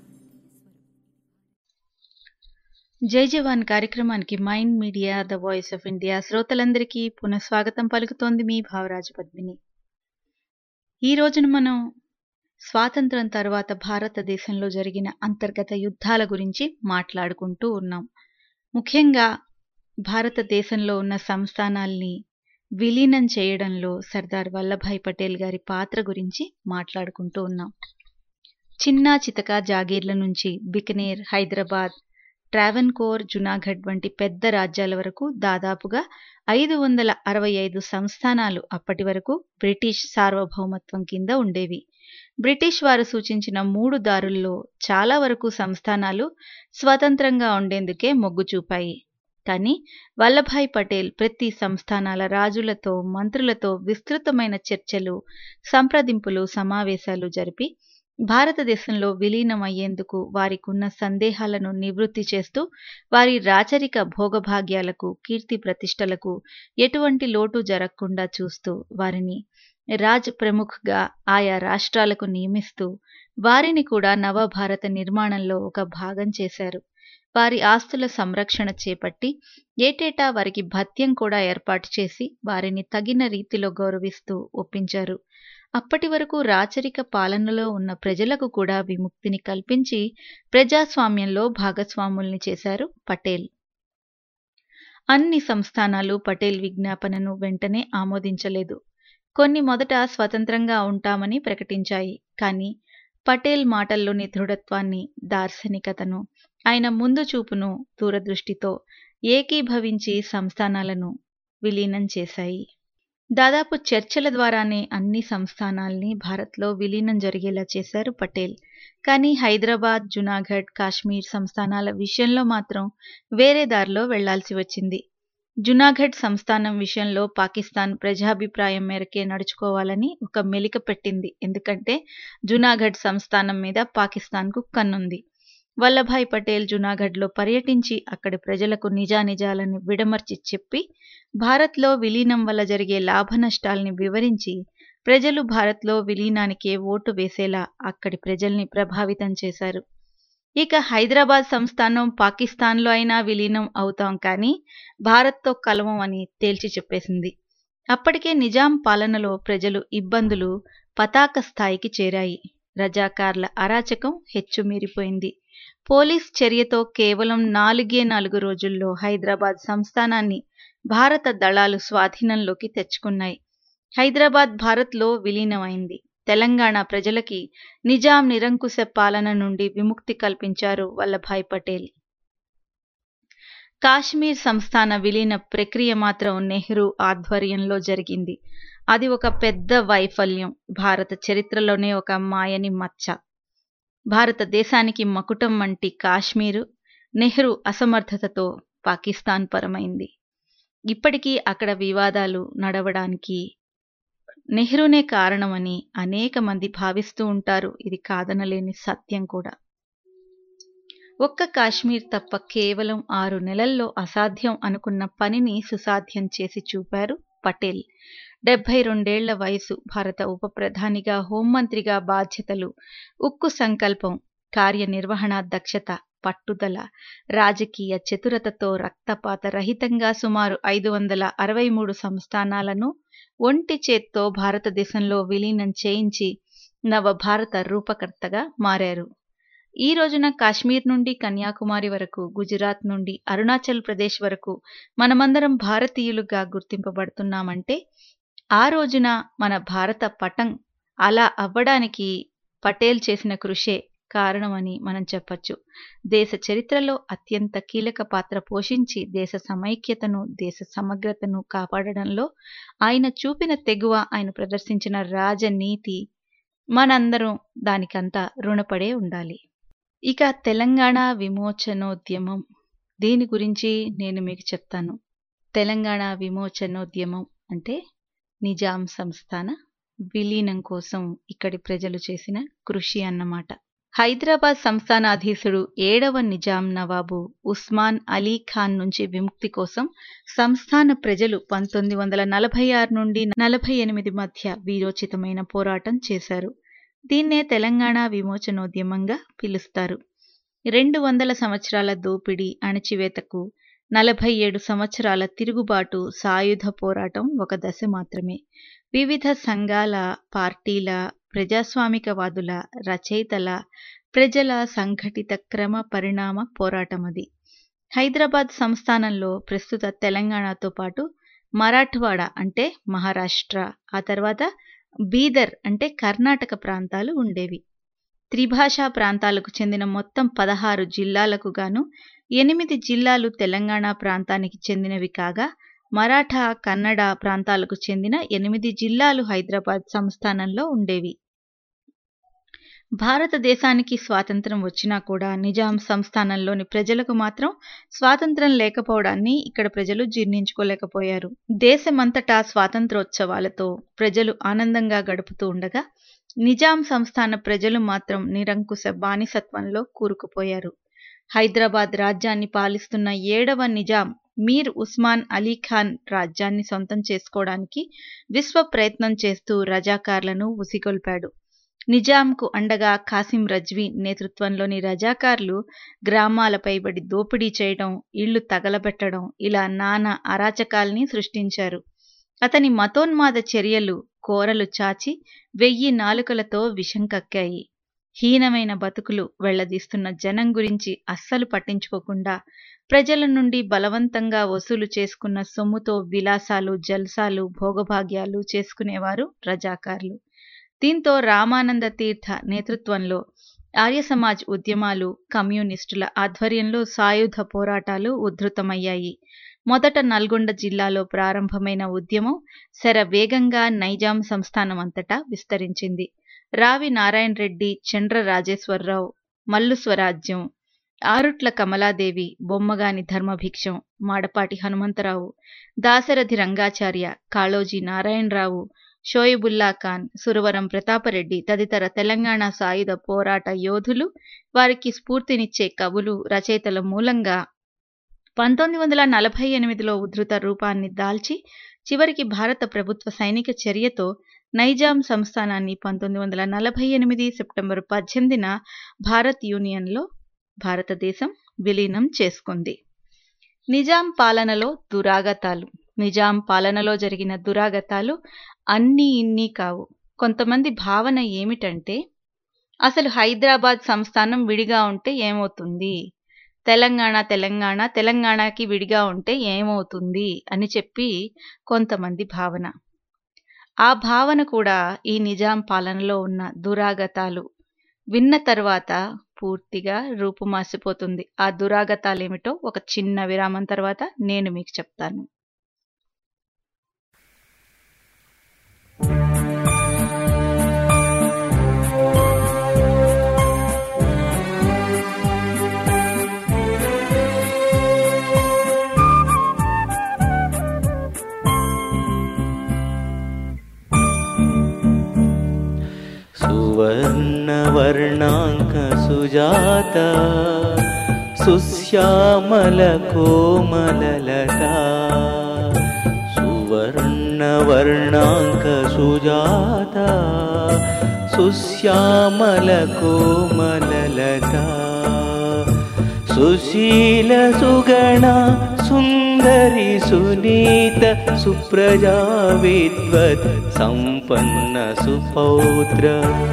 జై జవాన్ కార్యక్రమానికి mind media the voice of India శ్రోతలందరికీ పునఃస్వాగతం పలుకుతోంది మీ భావరాజు పద్మిని ఈ రోజున మనం స్వాతంత్రం తర్వాత భారతదేశంలో జరిగిన అంతర్గత యుద్ధాల గురించి మాట్లాడుకుంటూ ఉన్నాం ముఖ్యంగా భారతదేశంలో ఉన్న సంస్థానాల్ని విలీనం చేయడంలో సర్దార్ వల్లభాయ్ పటేల్ గారి పాత్ర గురించి మాట్లాడుకుంటూ ఉన్నాం చిన్నా చితక జాగీర్ల నుంచి బికనేర్ హైదరాబాద్ ట్రావెన్కోర్ జునాగఢ్ వంటి పెద్ద రాజ్యాల వరకు దాదాపుగా ఐదు వందల అరవై ఐదు సంస్థానాలు అప్పటి వరకు బ్రిటిష్ సార్వభౌమత్వం కింద ఉండేవి బ్రిటిష్ వారు సూచించిన మూడు దారుల్లో చాలా వరకు సంస్థానాలు స్వతంత్రంగా ఉండేందుకే మొగ్గు చూపాయి కానీ వల్లభాయ్ పటేల్ ప్రతి సంస్థానాల రాజులతో మంత్రులతో విస్తృతమైన చర్చలు సంప్రదింపులు సమావేశాలు జరిపి భారతదేశంలో విలీనమయ్యేందుకు వారికున్న సందేహాలను నివృత్తి చేస్తూ వారి రాచరిక భోగభాగ్యాలకు కీర్తి ప్రతిష్టలకు ఎటువంటి లోటు జరగకుండా చూస్తూ వారిని రాజ్ ప్రముఖ్గా ఆయా రాష్ట్రాలకు నియమిస్తూ వారిని కూడా నవభారత నిర్మాణంలో ఒక భాగం చేశారు వారి ఆస్తుల సంరక్షణ చేపట్టి ఏటేటా వారికి భత్యం కూడా ఏర్పాటు చేసి వారిని తగిన రీతిలో గౌరవిస్తూ ఒప్పించారు అప్పటి వరకు రాచరిక పాలనలో ఉన్న ప్రజలకు కూడా విముక్తిని కల్పించి ప్రజాస్వామ్యంలో భాగస్వాముల్ని చేశారు పటేల్ అన్ని సంస్థానాలు పటేల్ విజ్ఞాపనను వెంటనే ఆమోదించలేదు కొన్ని మొదట స్వతంత్రంగా ఉంటామని ప్రకటించాయి కానీ పటేల్ మాటల్లోని దృఢత్వాన్ని దార్శనికతను ఆయన ముందు చూపును దూరదృష్టితో ఏకీభవించి సంస్థానాలను విలీనం చేశాయి దాదాపు చర్చల ద్వారానే అన్ని సంస్థానాల్ని భారత్లో విలీనం జరిగేలా చేశారు పటేల్ కానీ హైదరాబాద్ జునాగఢ్ కాశ్మీర్ సంస్థానాల విషయంలో మాత్రం వేరే దారిలో వెళ్లాల్సి వచ్చింది జునాగఢ్ సంస్థానం విషయంలో పాకిస్తాన్ ప్రజాభిప్రాయం మేరకే నడుచుకోవాలని ఒక మెలిక పెట్టింది ఎందుకంటే జునాగఢ్ సంస్థానం మీద పాకిస్తాన్కు కన్నుంది వల్లభాయ్ పటేల్ జునాగఢ్లో పర్యటించి అక్కడి ప్రజలకు నిజానిజాలని విడమర్చి చెప్పి భారత్లో విలీనం వల్ల జరిగే లాభ నష్టాల్ని వివరించి ప్రజలు భారత్లో విలీనానికే ఓటు వేసేలా అక్కడి ప్రజల్ని ప్రభావితం చేశారు ఇక హైదరాబాద్ సంస్థానం పాకిస్తాన్లో అయినా విలీనం అవుతాం కానీ భారత్తో కలవం అని తేల్చి చెప్పేసింది అప్పటికే నిజాం పాలనలో ప్రజలు ఇబ్బందులు పతాక స్థాయికి చేరాయి రజాకార్ల అరాచకం హెచ్చుమీరిపోయింది పోలీస్ చర్యతో కేవలం నాలుగే నాలుగు రోజుల్లో హైదరాబాద్ సంస్థానాన్ని భారత దళాలు స్వాధీనంలోకి తెచ్చుకున్నాయి హైదరాబాద్ భారత్లో విలీనమైంది తెలంగాణ ప్రజలకి నిజాం నిరంకుశ పాలన నుండి విముక్తి కల్పించారు వల్లభాయ్ పటేల్ కాశ్మీర్ సంస్థాన విలీన ప్రక్రియ మాత్రం నెహ్రూ ఆధ్వర్యంలో జరిగింది అది ఒక పెద్ద వైఫల్యం భారత చరిత్రలోనే ఒక మాయని మచ్చ భారతదేశానికి మకుటం వంటి కాశ్మీరు నెహ్రూ అసమర్థతతో పాకిస్తాన్ పరమైంది ఇప్పటికీ అక్కడ వివాదాలు నడవడానికి నెహ్రూనే కారణమని అనేక మంది భావిస్తూ ఉంటారు ఇది కాదనలేని సత్యం కూడా ఒక్క కాశ్మీర్ తప్ప కేవలం ఆరు నెలల్లో అసాధ్యం అనుకున్న పనిని సుసాధ్యం చేసి చూపారు పటేల్ డెబ్బై రెండేళ్ల వయసు భారత ఉప ప్రధానిగా హోంమంత్రిగా బాధ్యతలు ఉక్కు సంకల్పం కార్యనిర్వహణ దక్షత పట్టుదల రాజకీయ చతురతతో రక్తపాత రహితంగా సుమారు ఐదు వందల అరవై మూడు సంస్థానాలను ఒంటి చేత్తో భారతదేశంలో విలీనం చేయించి నవభారత రూపకర్తగా మారారు ఈ రోజున కాశ్మీర్ నుండి కన్యాకుమారి వరకు గుజరాత్ నుండి అరుణాచల్ ప్రదేశ్ వరకు మనమందరం భారతీయులుగా గుర్తింపబడుతున్నామంటే ఆ రోజున మన భారత పటం అలా అవ్వడానికి పటేల్ చేసిన కృషే కారణమని మనం చెప్పచ్చు దేశ చరిత్రలో అత్యంత కీలక పాత్ర పోషించి దేశ సమైక్యతను దేశ సమగ్రతను కాపాడడంలో ఆయన చూపిన తెగువ ఆయన ప్రదర్శించిన రాజనీతి మనందరం దానికంతా రుణపడే ఉండాలి ఇక తెలంగాణ విమోచనోద్యమం దీని గురించి నేను మీకు చెప్తాను తెలంగాణ విమోచనోద్యమం అంటే నిజాం సంస్థాన విలీనం కోసం ఇక్కడి ప్రజలు చేసిన కృషి అన్నమాట హైదరాబాద్ సంస్థానాధీశుడు ఏడవ నిజాం నవాబు ఉస్మాన్ అలీ ఖాన్ నుంచి విముక్తి కోసం సంస్థాన ప్రజలు పంతొమ్మిది వందల నలభై ఆరు నుండి నలభై ఎనిమిది మధ్య వీరోచితమైన పోరాటం చేశారు దీన్నే తెలంగాణ విమోచనోద్యమంగా పిలుస్తారు రెండు వందల సంవత్సరాల దోపిడీ అణచివేతకు నలభై ఏడు సంవత్సరాల తిరుగుబాటు సాయుధ పోరాటం ఒక దశ మాత్రమే వివిధ సంఘాల పార్టీల ప్రజాస్వామికవాదుల రచయితల ప్రజల సంఘటిత క్రమ పరిణామ పోరాటమది హైదరాబాద్ సంస్థానంలో ప్రస్తుత తెలంగాణతో పాటు మరాఠ్వాడ అంటే మహారాష్ట్ర ఆ తర్వాత బీదర్ అంటే కర్ణాటక ప్రాంతాలు ఉండేవి త్రిభాషా ప్రాంతాలకు చెందిన మొత్తం పదహారు జిల్లాలకు గాను ఎనిమిది జిల్లాలు తెలంగాణ ప్రాంతానికి చెందినవి కాగా మరాఠా కన్నడ ప్రాంతాలకు చెందిన ఎనిమిది జిల్లాలు హైదరాబాద్ సంస్థానంలో ఉండేవి భారతదేశానికి స్వాతంత్రం వచ్చినా కూడా నిజాం సంస్థానంలోని ప్రజలకు మాత్రం స్వాతంత్రం లేకపోవడాన్ని ఇక్కడ ప్రజలు జీర్ణించుకోలేకపోయారు దేశమంతటా స్వాతంత్రోత్సవాలతో ప్రజలు ఆనందంగా గడుపుతూ ఉండగా నిజాం సంస్థాన ప్రజలు మాత్రం నిరంకుశ బానిసత్వంలో కూరుకుపోయారు హైదరాబాద్ రాజ్యాన్ని పాలిస్తున్న ఏడవ నిజాం మీర్ ఉస్మాన్ అలీ ఖాన్ రాజ్యాన్ని సొంతం చేసుకోవడానికి విశ్వ ప్రయత్నం చేస్తూ రజాకార్లను ఉసిగొల్పాడు నిజాంకు అండగా కాసిం రజ్వీ నేతృత్వంలోని రజాకార్లు గ్రామాలపై బడి దోపిడీ చేయడం ఇళ్లు తగలబెట్టడం ఇలా నానా అరాచకాల్ని సృష్టించారు అతని మతోన్మాద చర్యలు కోరలు చాచి వెయ్యి నాలుకలతో విషం కక్కాయి హీనమైన బతుకులు వెళ్లదీస్తున్న జనం గురించి అస్సలు పట్టించుకోకుండా ప్రజల నుండి బలవంతంగా వసూలు చేసుకున్న సొమ్ముతో విలాసాలు జల్సాలు భోగభాగ్యాలు చేసుకునేవారు రజాకార్లు దీంతో రామానంద తీర్థ నేతృత్వంలో ఆర్య సమాజ్ ఉద్యమాలు కమ్యూనిస్టుల ఆధ్వర్యంలో సాయుధ పోరాటాలు ఉధృతమయ్యాయి మొదట నల్గొండ జిల్లాలో ప్రారంభమైన ఉద్యమం శర వేగంగా నైజాం సంస్థానం అంతటా విస్తరించింది రావి నారాయణ రెడ్డి చండ్ర రాజేశ్వరరావు మల్లు స్వరాజ్యం ఆరుట్ల కమలాదేవి బొమ్మగాని ధర్మభిక్షం మాడపాటి హనుమంతరావు దాశరథి రంగాచార్య కాళోజీ నారాయణరావు షోయిబుల్లా ఖాన్ సురవరం ప్రతాపరెడ్డి తదితర తెలంగాణ సాయుధ పోరాట యోధులు వారికి స్ఫూర్తినిచ్చే కవులు రచయితల మూలంగా పంతొమ్మిది వందల నలభై ఎనిమిదిలో ఉధృత రూపాన్ని దాల్చి చివరికి భారత ప్రభుత్వ సైనిక చర్యతో నైజాం సంస్థానాన్ని పంతొమ్మిది వందల నలభై ఎనిమిది సెప్టెంబర్ పద్దెనిమిదిన భారత్ యూనియన్లో భారతదేశం విలీనం చేసుకుంది నిజాం పాలనలో దురాగతాలు నిజాం పాలనలో జరిగిన దురాగతాలు అన్నీ ఇన్ని కావు కొంతమంది భావన ఏమిటంటే అసలు హైదరాబాద్ సంస్థానం విడిగా ఉంటే ఏమవుతుంది తెలంగాణ తెలంగాణ తెలంగాణకి విడిగా ఉంటే ఏమవుతుంది అని చెప్పి కొంతమంది భావన ఆ భావన కూడా ఈ నిజాం పాలనలో ఉన్న దురాగతాలు విన్న తర్వాత పూర్తిగా రూపుమాసిపోతుంది ఆ దురాగతాలేమిటో ఒక చిన్న విరామం తర్వాత నేను మీకు చెప్తాను सुवर्णवर्णाङ्कसुजाता सुश्यामलकोमललता सुवर्णवर्णाङ्कसुजाता सुश्यामलकोमललता सुशीलसुगणा सुन्दरि सुनीत सुप्रजा विद्वत् सम्पन्न सुपौत्र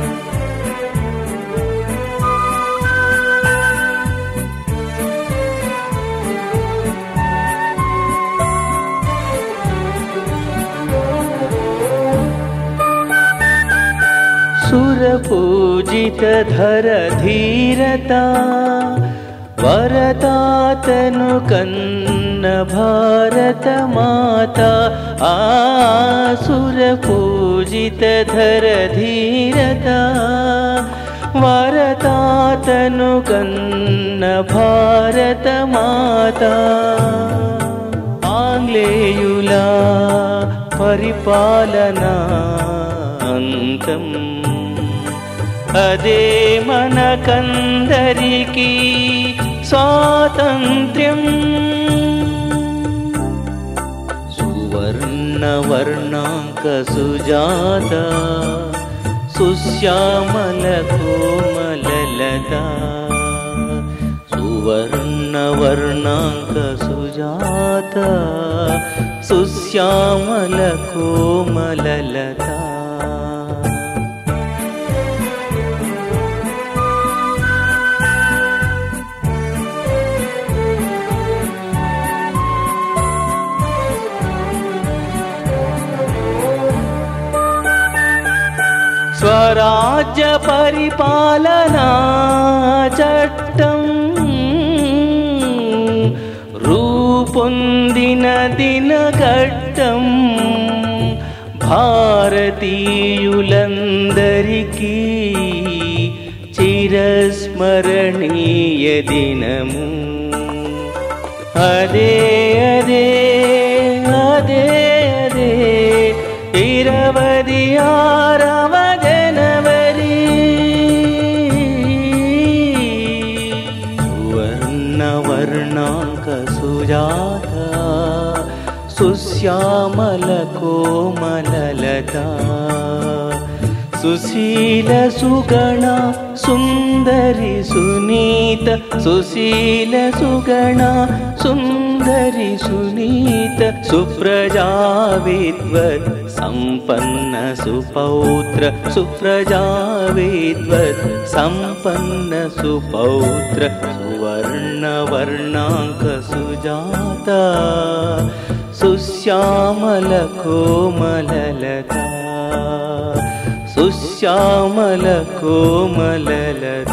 सुरपूजितधर धीरता वरतातनु कन्न भारतमाता आसुरपूजितधर धीरता वरतातनु कन्न भारतमाता ఆంగ్లేయులా పరిపాలనా అంతం అదే మనకందరికీ స్వాతంత్ర్యం సువర్ణవర్ణాంక సుజాత సుశ్యామల కోమలలత సువర్ణవర్ణాంక సుజాత సుశ్యామల కోమలలత స్వరాజ్య పరిపాలనా చట్టం పొందిన దినఘట్టం భారతీయులందరికీ చిరస్మరణీయ దినము అదే అదే అదే అదే ఇరవది ఆరవ జనవరి సువర్ణ వర్ణాంక సుజాత సుశ్యామల కోమలలత సుశీల సుగణ సుందరి సునీత సుశీల సుగణ సుందరి సునీత సుప్రజా విద్వత్ సంపన్న సుపౌత్ర సుప్రజా విద్వత్ సంపన్న సుపౌత్ర సువర్ణ వర్ణాంక సుజాత సుశ్యామల కోమలలత సుశ్యామల కోమలలత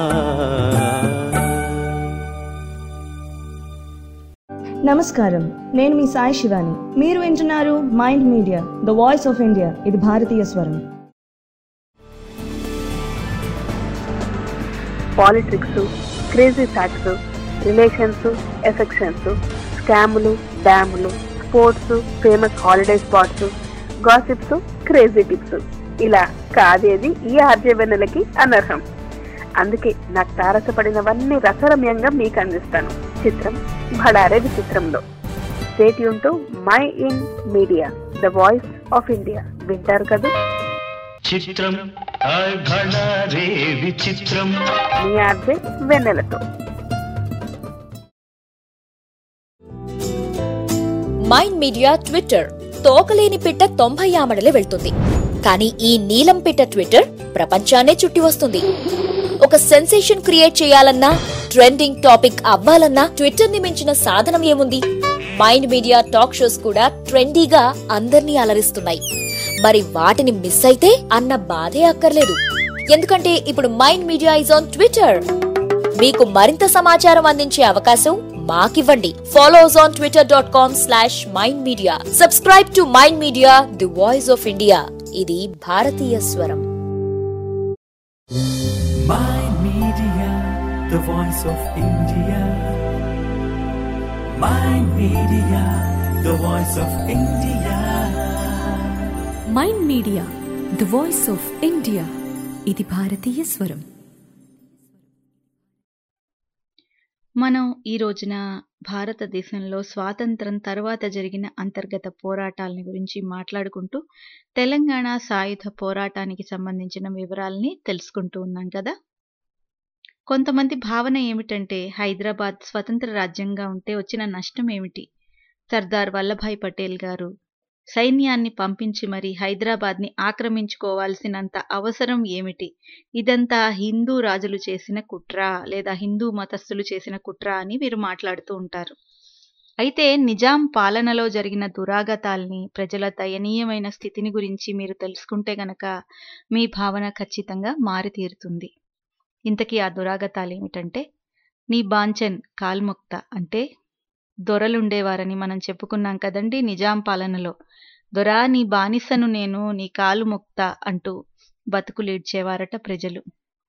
నమస్కారం నేను మీ సాయి శివాని మీరు వింటున్నారు mind media the voice of India ఇది భారతీయ స్వరం politics crazy facts relations affections స్కాములు డ్యాములు sports famous holiday spots gossips crazy tips ఇలా కాదేది ఈ ఆర్జవెన్నెలకి అనర్హం అందుకే నాకు తారసపడినవన్నీ రసరమ్యంగా మీకు అందిస్తాను చిత్రం భడారే విచిత్రంలో state to my in media the voice of India వింటారు కదా చిత్రం రే విచిత్రం మీ ఆర్జే వెన్నెలతో మైండ్ మీడియా ట్విట్టర్ తోకలేని పిట్ట తొంభై ఆమడలే వెళ్తుంది కానీ ఈ నీలం పిట్ట ట్విట్టర్ ప్రపంచాన్నే చుట్టి వస్తుంది ఒక సెన్సేషన్ క్రియేట్ చేయాలన్నా ట్రెండింగ్ టాపిక్ అవ్వాలన్నా ట్విట్టర్ ని మించిన సాధనం ఏముంది మైండ్ మీడియా టాక్ షోస్ కూడా ట్రెండీగా అందర్నీ అలరిస్తున్నాయి మరి వాటిని మిస్ అయితే అన్న బాధే అక్కర్లేదు ఎందుకంటే ఇప్పుడు mind media is on twitter మీకు మరింత సమాచారం అందించే అవకాశం మాకివ్వండి follow us on twitter dot com slash mind media subscribe to mind media the voice of India ఇది భారతీయ స్వరం My Media, the voice of India. My Media, the voice of India. Mind media the voice of India ఇది భారతీయ స్వరం మనం ఈ రోజున భారతదేశంలో స్వాతంత్రం తర్వాత జరిగిన అంతర్గత పోరాటాలని గురించి మాట్లాడుకుంటూ తెలంగాణ సాయుధ పోరాటానికి సంబంధించిన వివరాలని తెలుసుకుంటూ ఉన్నాం కదా కొంతమంది భావన ఏమిటంటే హైదరాబాద్ స్వతంత్ర రాజ్యంగా ఉంటే వచ్చిన నష్టం ఏమిటి సర్దార్ వల్లభాయ్ పటేల్ గారు సైన్యాన్ని పంపించి మరి హైదరాబాద్ని ఆక్రమించుకోవాల్సినంత అవసరం ఏమిటి ఇదంతా హిందూ రాజులు చేసిన కుట్ర లేదా హిందూ మతస్థులు చేసిన కుట్ర అని వీరు మాట్లాడుతూ ఉంటారు అయితే నిజాం పాలనలో జరిగిన దురాగతాల్ని ప్రజల దయనీయమైన స్థితిని గురించి మీరు తెలుసుకుంటే గనక మీ భావన ఖచ్చితంగా మారితీరుతుంది ఇంతకీ ఆ దురాగతాలు ఏమిటంటే నీ బాంచన్ కాల్ముక్త అంటే దొరలుండేవారని మనం చెప్పుకున్నాం కదండి నిజాం పాలనలో దొరా నీ బానిసను నేను నీ కాలు ముక్త అంటూ బతుకులీడ్చేవారట ప్రజలు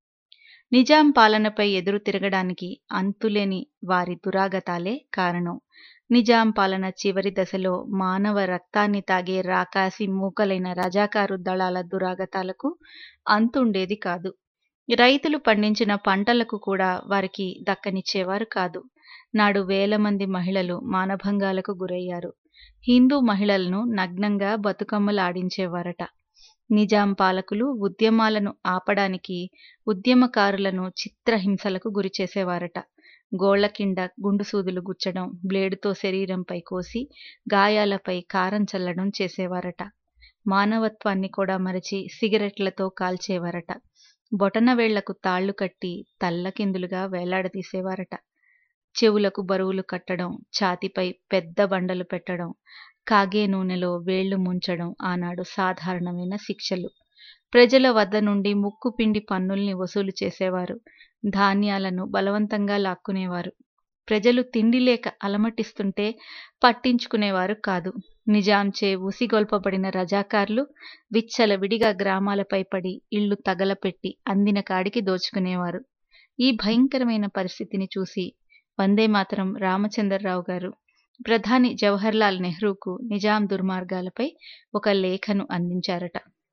నిజాం పాలనపై ఎదురు తిరగడానికి అంతులేని వారి దురాగతాలే కారణం నిజాం పాలన చివరి దశలో మానవ రక్తాన్ని తాగే రాకాసి మూకలైన రజాకారు దళాల దురాగతాలకు అంతుండేది కాదు రైతులు పండించిన పంటలకు కూడా వారికి దక్కనిచ్చేవారు కాదు నాడు వేల మంది మహిళలు మానభంగాలకు గురయ్యారు హిందూ మహిళలను నగ్నంగా బతుకమ్మలు ఆడించేవారట నిజాం పాలకులు ఉద్యమాలను ఆపడానికి ఉద్యమకారులను చిత్రహింసలకు గురి చేసేవారట గోళ్ల కింద గుండు సూదులు గుచ్చడం బ్లేడుతో శరీరంపై కోసి గాయాలపై కారం చల్లడం చేసేవారట మానవత్వాన్ని కూడా మరచి సిగరెట్లతో కాల్చేవారట బొటన వేళ్లకు తాళ్లు కట్టి తల్లకిందులుగా వేలాడదీసేవారట చెవులకు బరువులు కట్టడం ఛాతిపై పెద్ద బండలు పెట్టడం కాగే నూనెలో వేళ్లు ముంచడం ఆనాడు సాధారణమైన శిక్షలు ప్రజల వద్ద నుండి ముక్కు పిండి పన్నుల్ని వసూలు చేసేవారు ధాన్యాలను బలవంతంగా లాక్కునేవారు ప్రజలు తిండి లేక అలమటిస్తుంటే పట్టించుకునేవారు కాదు నిజాంచే ఉసిగొల్పబడిన రజాకార్లు విచ్చలవిడిగా గ్రామాలపై పడి ఇళ్లు తగలపెట్టి అందిన కాడికి దోచుకునేవారు ఈ భయంకరమైన పరిస్థితిని చూసి వందే మాత్రం రామచంద్రరావు గారు ప్రధాని జవహర్లాల్ నెహ్రూకు నిజాం దుర్మార్గాలపై ఒక లేఖను అందించారట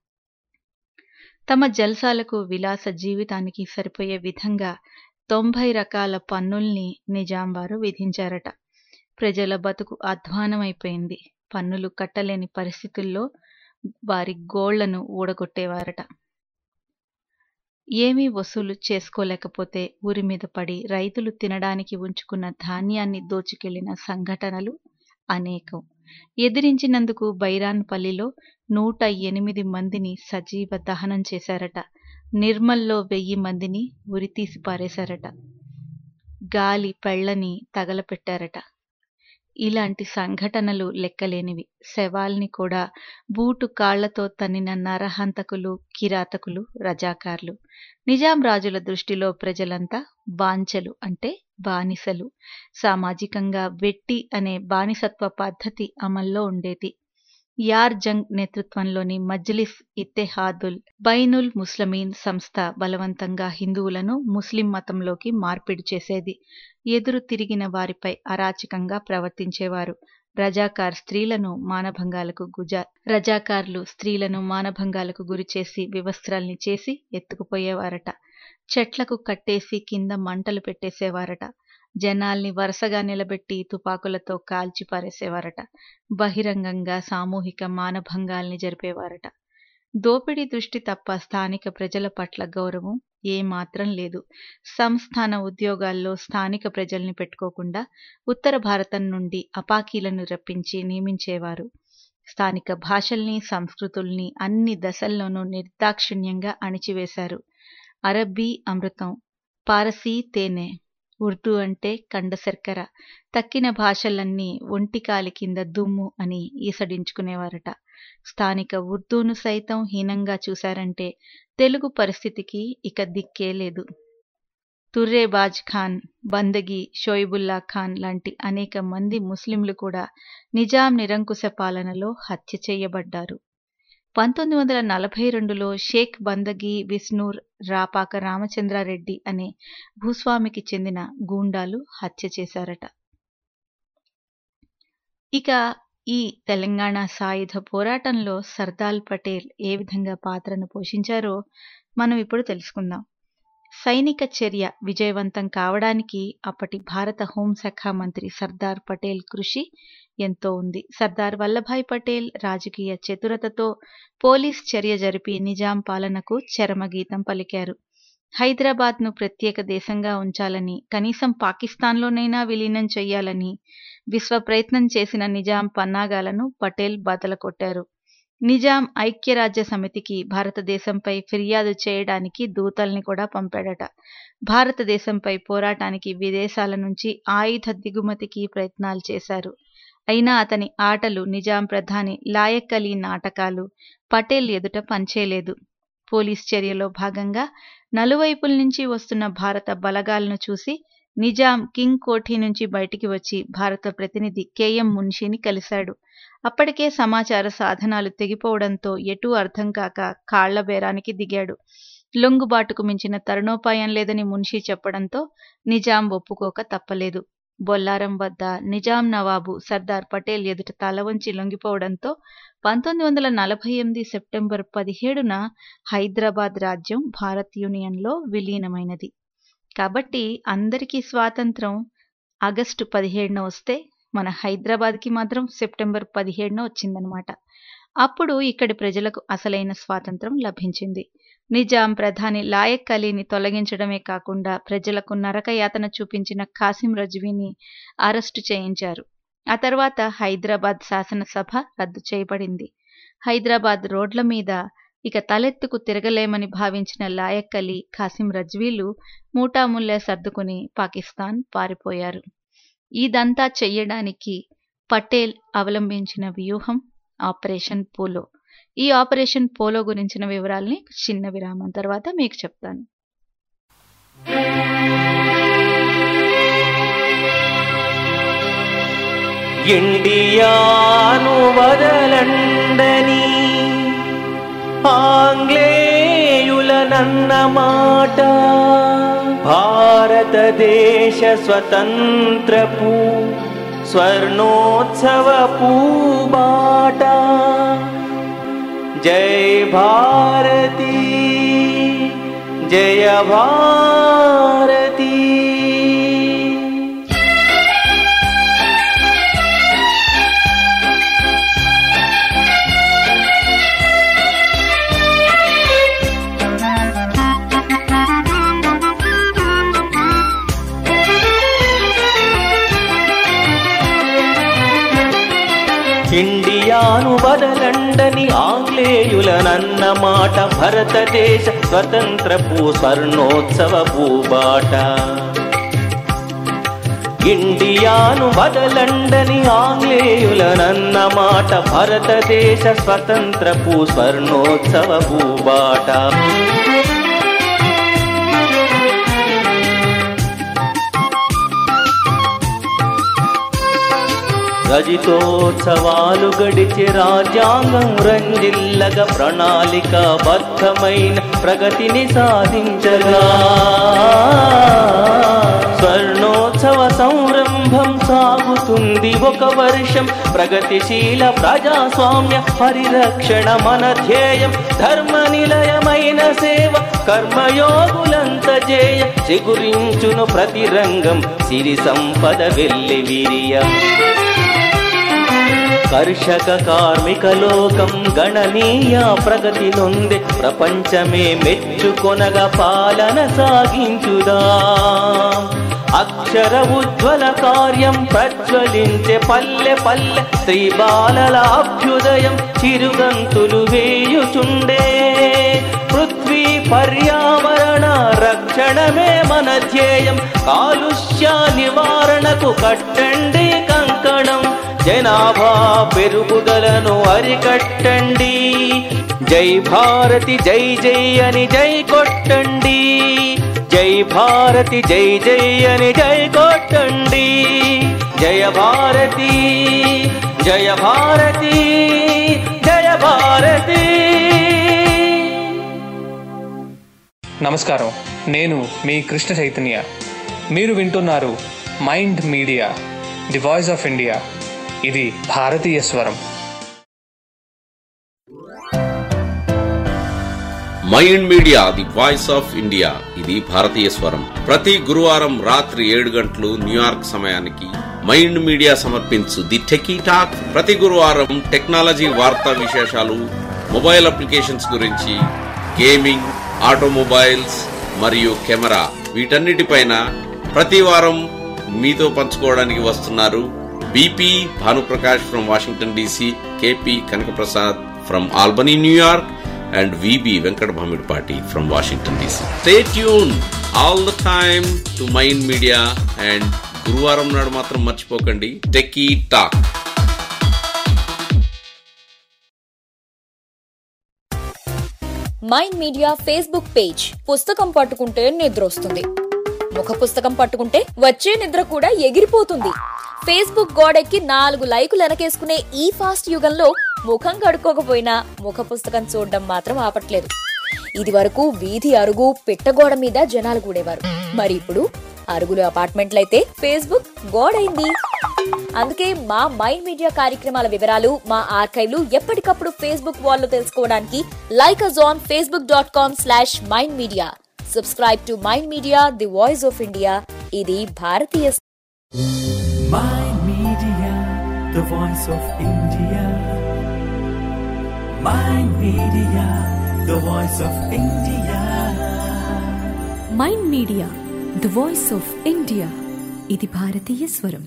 తమ జల్సాలకు విలాస జీవితానికి సరిపోయే విధంగా తొంభై రకాల పన్నుల్ని నిజాం వారు విధించారట ప్రజల బతుకు అధ్వానమైపోయింది పన్నులు కట్టలేని పరిస్థితుల్లో వారి గోళ్లను ఊడగొట్టేవారట ఏమీ వసూలు చేసుకోలేకపోతే ఊరి మీద పడి రైతులు తినడానికి ఉంచుకున్న ధాన్యాన్ని దోచుకెళ్లిన సంఘటనలు అనేకం ఎదిరించినందుకు బైరాన్పల్లిలో నూట ఎనిమిది మందిని సజీవ దహనం చేశారట నిర్మల్లో వెయ్యి మందిని ఉరితీసి పారేశారట గాలి పెళ్లని తగలపెట్టారట ఇలాంటి సంఘటనలు లెక్కలేనివి శవాల్ని కూడా బూటు కాళ్లతో తన్నిన నరహంతకులు కిరాతకులు రజాకార్లు నిజాం రాజుల దృష్టిలో ప్రజలంతా బాంచలు అంటే బానిసలు సామాజికంగా వెట్టి అనే బానిసత్వ పద్ధతి అమల్లో ఉండేది యార్ జంగ్ నేతృత్వంలోని మజ్లిస్ ఇత్తెహాదుల్ బైనుల్ ముస్లమీన్ సంస్థ బలవంతంగా హిందువులను ముస్లిం మతంలోకి మార్పిడి చేసేది ఎదురు తిరిగిన వారిపై అరాచకంగా ప్రవర్తించేవారు రజాకార్ స్త్రీలను మానభంగాలకు గుజా రజాకార్లు స్త్రీలను మానభంగాలకు గురిచేసి వివస్త్రాల్ని చేసి ఎత్తుకుపోయేవారట చెట్లకు కట్టేసి కింద మంటలు పెట్టేసేవారట జనాల్ని వరుసగా నిలబెట్టి తుపాకులతో కాల్చి పారేసేవారట బహిరంగంగా సామూహిక మానభంగాల్ని జరిపేవారట దోపిడీ దృష్టి తప్ప స్థానిక ప్రజల పట్ల గౌరవం ఏమాత్రం లేదు సంస్థాన ఉద్యోగాల్లో స్థానిక ప్రజల్ని పెట్టుకోకుండా ఉత్తర భారతం నుండి అపాకీలను రప్పించి నియమించేవారు స్థానిక భాషల్ని సంస్కృతుల్ని అన్ని దశల్లోనూ నిర్దాక్షిణ్యంగా అణిచివేశారు అరబ్బీ అమృతం పారసీ తేనె ఉర్దూ అంటే కండశర్కర తక్కిన భాషలన్నీ ఒంటికాలి కింద దుమ్ము అని ఈసడించుకునేవారట స్థానిక ఉర్దూను సైతం హీనంగా చూశారంటే తెలుగు పరిస్థితికి ఇక దిక్కే లేదు తుర్రేబాజ్ ఖాన్ బందగి షోయిబుల్లా ఖాన్ లాంటి అనేక మంది ముస్లింలు కూడా నిజాం నిరంకుశ పాలనలో హత్య చేయబడ్డారు పంతొమ్మిది వందల నలభై రెండులో షేక్ బందగి విష్ణూర్ రాపాక రామచంద్రారెడ్డి అనే భూస్వామికి చెందిన గూండాలు హత్య చేశారట ఇక ఈ తెలంగాణ సాయుధ పోరాటంలో సర్దార్ పటేల్ ఏ విధంగా పాత్రను పోషించారో మనం ఇప్పుడు తెలుసుకుందాం సైనిక చర్య విజయవంతం కావడానికి అప్పటి భారత హోంశాఖ మంత్రి సర్దార్ పటేల్ కృషి ఎంతో ఉంది సర్దార్ వల్లభాయ్ పటేల్ రాజకీయ చతురతతో పోలీస్ చర్య జరిపి నిజాం పాలనకు చరమగీతం పలికారు హైదరాబాద్ను ప్రత్యేక దేశంగా ఉంచాలని కనీసం పాకిస్తాన్లోనైనా విలీనం చెయ్యాలని విశ్వ ప్రయత్నం చేసిన నిజాం పన్నాగాలను పటేల్ బదలకొట్టారు నిజాం ఐక్యరాజ్య సమితికి భారతదేశంపై ఫిర్యాదు చేయడానికి దూతల్ని కూడా పంపాడట భారతదేశంపై పోరాటానికి విదేశాల నుంచి ఆయుధ దిగుమతికి ప్రయత్నాలు చేశారు అయినా అతని ఆటలు నిజాం ప్రధాని లాయక్ అలీ నాటకాలు పటేల్ ఎదుట పనిచేయలేదు పోలీస్ చర్యలో భాగంగా నలువైపుల నుంచి వస్తున్న భారత బలగాలను చూసి నిజాం కింగ్ కోఠీ నుంచి బయటికి వచ్చి భారత ప్రతినిధి కేఎం మున్షిని కలిశాడు అప్పటికే సమాచార సాధనాలు తెగిపోవడంతో ఎటూ అర్థం కాక కాళ్ల బేరానికి దిగాడు లొంగుబాటుకు మించిన తరుణోపాయం లేదని మున్షి చెప్పడంతో నిజాం ఒప్పుకోక తప్పలేదు బొల్లారం వద్ద నిజాం నవాబు సర్దార్ పటేల్ ఎదుట తల వంచి లొంగిపోవడంతో పంతొమ్మిది వందల నలభై ఎనిమిది సెప్టెంబర్ పదిహేడున హైదరాబాద్ రాజ్యం భారత్ యూనియన్లో విలీనమైనది కాబట్టి అందరికీ స్వాతంత్రం ఆగస్టు పదిహేడున వస్తే మన హైదరాబాద్కి మాత్రం సెప్టెంబర్ పదిహేడున వచ్చిందనమాట అప్పుడు ఇక్కడి ప్రజలకు అసలైన స్వాతంత్రం లభించింది నిజాం ప్రధాని లాయక్ అలీని తొలగించడమే కాకుండా ప్రజలకు నరకయాతన చూపించిన కాసిం రజ్వీని అరెస్టు చేయించారు ఆ తర్వాత హైదరాబాద్ శాసనసభ రద్దు చేయబడింది హైదరాబాద్ రోడ్ల మీద ఇక తలెత్తుకు తిరగలేమని భావించిన లాయక్ అలీ కాసిం రజ్వీలు మూటాముల్లే సర్దుకుని పాకిస్తాన్ పారిపోయారు ఇదంతా చెయ్యడానికి పటేల్ అవలంబించిన వ్యూహం ఆపరేషన్ పోలో ఈ ఆపరేషన్ పోలో గురించిన వివరాల్ని చిన్న విరామం తర్వాత మీకు చెప్తాను ఇండియాను వదలండని ఆంగ్లేయులనన్న మాట భారతదేశ స్వతంత్రపు స్వర్ణోత్సవ పూబాట జై భారతి జయ భారతి ఇండియాను వదలండని ఆంగ్లేయులనన్న మాట భారతదేశ స్వతంత్రపు స్వర్ణోత్సవ భూబాట ఇండియాను వదలండని ఆంగ్లేయులనన్న మాట భారతదేశ స్వతంత్రపు స్వర్ణోత్సవ భూబాట రజితోత్సవాలు గడిచి రాజ్యాంగం రంజిల్లగ ప్రణాళిక బద్ధమైన ప్రగతిని సాధించగా స్వర్ణోత్సవ సంరంభం సాగుతుంది ఒక వర్షం ప్రగతిశీల ప్రజాస్వామ్య పరిరక్షణ మన ధ్యేయం ధర్మ నిలయమైన సేవ కర్మయోగులంత జేయ చిగురించును ప్రతి రంగం సిరి సంపద వెల్లి వీర్యం కర్షక కార్మిక లోకం గణనీయ ప్రగతి నొంది ప్రపంచమే మెచ్చుకొనగా పాలన సాగించుదా అక్షర ఉజ్వల కార్యం ప్రజ్వలించే పల్లె పల్లె స్త్రీ బాలల అభ్యుదయం చిరుగంతులు వేయుచుండే పృథ్వీ పర్యావరణ రక్షణమే మన ధ్యేయం కాలుష్య నివారణకు కట్టండి కంకణం జనాభా పెరుగుదలను అరికట్టండి జై భారతి జై జై అని జై కొట్టండి జై భారతి జై జై అని జై కొట్టండి జయ భారతి జయ భారతి జయ భారతి నమస్కారం నేను మీ కృష్ణ చైతన్య మీరు వింటున్నారు mind media the voice of India ఇది భారతీయ స్వరం mind media the voice of India ఇది భారతీయ స్వరం ప్రతి గురువారం రాత్రి ఏడు గంటలు న్యూయార్క్ సమయానికి మైండ్ మీడియా సమర్పించు ది టెకీ టాక్ ప్రతి గురువారం టెక్నాలజీ వార్తా విశేషాలు మొబైల్ అప్లికేషన్స్ గురించి గేమింగ్ ఆటోమొబైల్స్ మరియు కెమెరా వీటన్నిటిపైన ప్రతి వారం మీతో పంచుకోవడానికి వస్తున్నారు BP Bhanuprakash from Washington DC KP Kanakaprasad from Albany New York and VB Venkat Bhamidpati from Washington DC. Stay tuned all the time to Mind Media and గురువారం నాడు మాత్రం మర్చిపోకండి techie talk mind media facebook page పుస్తకం పట్టుకుంటే నిద్ర వస్తుంది ముఖ పుస్తకం పట్టుకుంటే వచ్చే నిద్ర కూడా ఎగిరిపోతుంది ఫేస్బుక్ గోడెక్కి నాలుగు లైకులు వెనకేసుకునే ఈ ఫాస్ట్ యుగంలో ముఖం కడుక్కోకపోయినా ముఖ పుస్తకం చూడడం మాత్రం ఆపట్లేదు ఇది వరకు వీధి అరుగు పిట్టగోడ మీద జనాలు కూడేవారు మరి ఇప్పుడు అరుగులు అపార్ట్మెంట్లయితే ఫేస్బుక్ గోడైంది అందుకే మా మైండ్ మీడియా కార్యక్రమాల వివరాలు మా ఆర్కైవ్లు ఎప్పటికప్పుడు ఫేస్బుక్ వాల్లో తెలుసుకోవడానికి like us on facebook dot com slash mind media subscribe to mind media the voice of India ఇది భారతీయ Mind Media, the voice of India. Mind Media, the voice of India. Mind media the voice of India ఇది భారతీయ స్వరం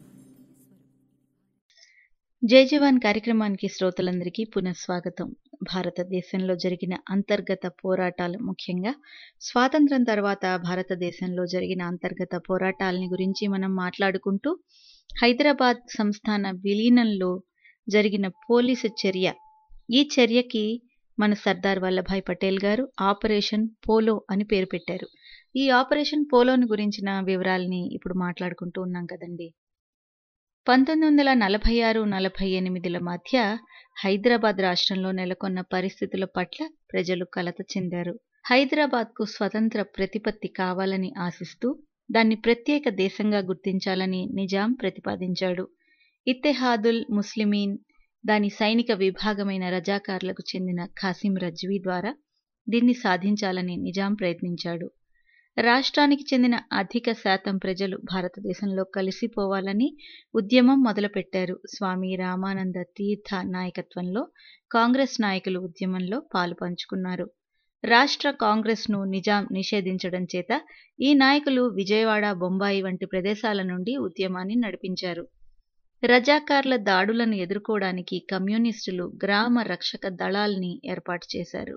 జై జవాన్ కార్యక్రమానికి శ్రోతలందరికీ పునఃస్వాగతం భారతదేశంలో జరిగిన అంతర్గత పోరాటాలు ముఖ్యంగా స్వాతంత్రం తర్వాత భారతదేశంలో జరిగిన అంతర్గత పోరాటాలని గురించి మనం మాట్లాడుకుంటూ హైదరాబాద్ సంస్థాన విలీనంలో జరిగిన పోలీసు చర్య ఈ చర్యకి మన సర్దార్ వల్లభాయ్ పటేల్ గారు ఆపరేషన్ పోలో అని పేరు పెట్టారు ఈ ఆపరేషన్ పోలోని గురించిన వివరాల్ని ఇప్పుడు మాట్లాడుకుంటూ ఉన్నాం కదండి పంతొమ్మిది వందల నలభై ఆరు నలభై ఎనిమిదిల మధ్య హైదరాబాద్ రాష్ట్రంలో నెలకొన్న పరిస్థితుల పట్ల ప్రజలు కలత చెందారు హైదరాబాద్కు స్వతంత్ర ప్రతిపత్తి కావాలని ఆశిస్తూ దాన్ని ప్రత్యేక దేశంగా గుర్తించాలని నిజాం ప్రతిపాదించాడు ఇత్తెహాదుల్ ముస్లిమీన్ దాని సైనిక విభాగమైన రజాకార్లకు చెందిన ఖాసిం రజ్వీ ద్వారా దీన్ని సాధించాలని నిజాం ప్రయత్నించాడు రాష్ట్రానికి చెందిన అధిక శాతం ప్రజలు భారతదేశంలో కలిసిపోవాలని ఉద్యమం మొదలుపెట్టారు స్వామి రామానంద తీర్థ నాయకత్వంలో కాంగ్రెస్ నాయకులు ఉద్యమంలో పాలు పంచుకున్నారు రాష్ట్ర కాంగ్రెస్ను నిజాం నిషేధించడం చేత ఈ నాయకులు విజయవాడ బొంబాయి వంటి ప్రదేశాల నుండి ఉద్యమాన్ని నడిపించారు రజాకార్ల దాడులను ఎదుర్కోవడానికి కమ్యూనిస్టులు గ్రామ రక్షక దళాల్ని ఏర్పాటు చేశారు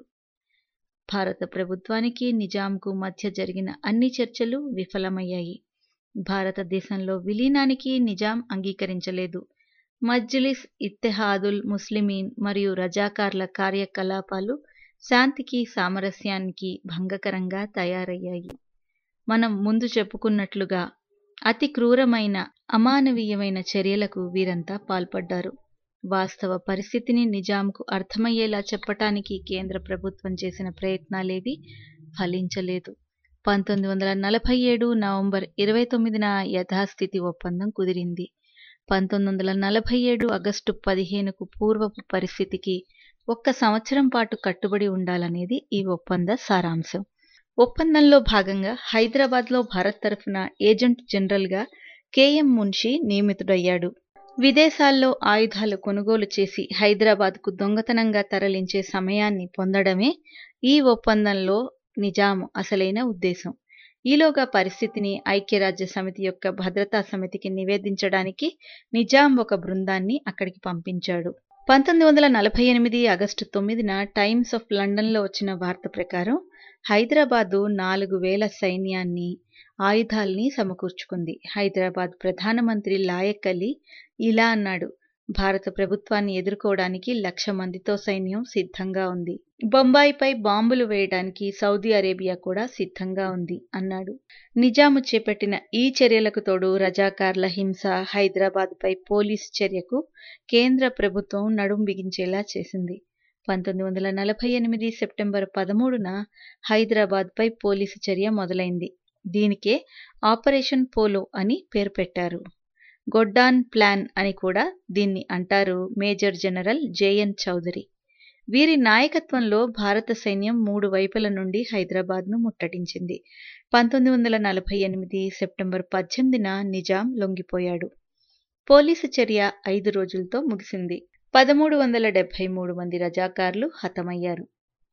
భారత ప్రభుత్వానికి నిజాంకు మధ్య జరిగిన అన్ని చర్చలు విఫలమయ్యాయి భారతదేశంలో విలీనానికి నిజాం అంగీకరించలేదు మజ్లిస్ ఇత్తెహాదుల్ ముస్లిమీన్ మరియు రజాకార్ల కార్యకలాపాలు శాంతికి సామరస్యానికి భంగకరంగా తయారయ్యాయి మనం ముందు చెప్పుకున్నట్లుగా అతి క్రూరమైన అమానవీయమైన చర్యలకు వీరంతా పాల్పడ్డారు వాస్తవ పరిస్థితిని నిజాంకు అర్థమయ్యేలా చెప్పటానికి కేంద్ర ప్రభుత్వం చేసిన ప్రయత్నాలేవి ఫలించలేదు పంతొమ్మిది వందల నలభై ఏడు నవంబర్ ఇరవై తొమ్మిదిన యథాస్థితి ఒప్పందం కుదిరింది పంతొమ్మిది వందల నలభై ఏడు ఆగస్టు పదిహేనుకు పూర్వపు పరిస్థితికి ఒక్క సంవత్సరం పాటు కట్టుబడి ఉండాలనేది ఈ ఒప్పంద సారాంశం ఒప్పందంలో భాగంగా హైదరాబాద్లో భారత్ తరఫున ఏజెంట్ జనరల్గా కెఎం మున్షి నియమితుడయ్యాడు విదేశాల్లో ఆయుధాలు కొనుగోలు చేసి హైదరాబాద్కు దొంగతనంగా తరలించే సమయాన్ని పొందడమే ఈ ఒప్పందంలో నిజాము అసలైన ఉద్దేశం ఈలోగా పరిస్థితిని ఐక్యరాజ్య సమితి యొక్క భద్రతా సమితికి నివేదించడానికి నిజాం ఒక బృందాన్ని అక్కడికి పంపించాడు పంతొమ్మిది వందల నలభై ఎనిమిది ఆగస్టు తొమ్మిదిన టైమ్స్ ఆఫ్ లండన్లో వచ్చిన వార్త ప్రకారం హైదరాబాదు నాలుగు వేల సైన్యాన్ని ఆయుధాల్ని సమకూర్చుకుంది హైదరాబాద్ ప్రధానమంత్రి లాయక్ అలీ ఇలా అన్నాడు భారత ప్రభుత్వాన్ని ఎదుర్కోవడానికి లక్ష మందితో సైన్యం సిద్ధంగా ఉంది బొంబాయిపై బాంబులు వేయడానికి సౌదీ అరేబియా కూడా సిద్ధంగా ఉంది అన్నాడు నిజాము చేపట్టిన ఈ చర్యలకు తోడు రజాకార్ల హింస హైదరాబాద్పై పోలీస్ చర్యకు కేంద్ర ప్రభుత్వం నడుం బిగించేలా చేసింది పంతొమ్మిది వందల నలభై ఎనిమిది సెప్టెంబర్ పదమూడున హైదరాబాద్పై పోలీసు చర్య మొదలైంది దీనికే ఆపరేషన్ పోలో అని పేరు పెట్టారు గొడ్డాన్ ప్లాన్ అని కూడా దీన్ని అంటారు మేజర్ జనరల్ జేఎన్ చౌదరి వీరి నాయకత్వంలో భారత సైన్యం మూడు వైపుల నుండి హైదరాబాద్ను ముట్టడించింది పంతొమ్మిది వందల నలభై ఎనిమిది సెప్టెంబర్ పద్దెనిమిదిన నిజాం లొంగిపోయాడు పోలీసు చర్య ఐదు రోజులతో ముగిసింది పదమూడు వందల డెబ్బై మూడు మంది రజాకార్లు హతమయ్యారు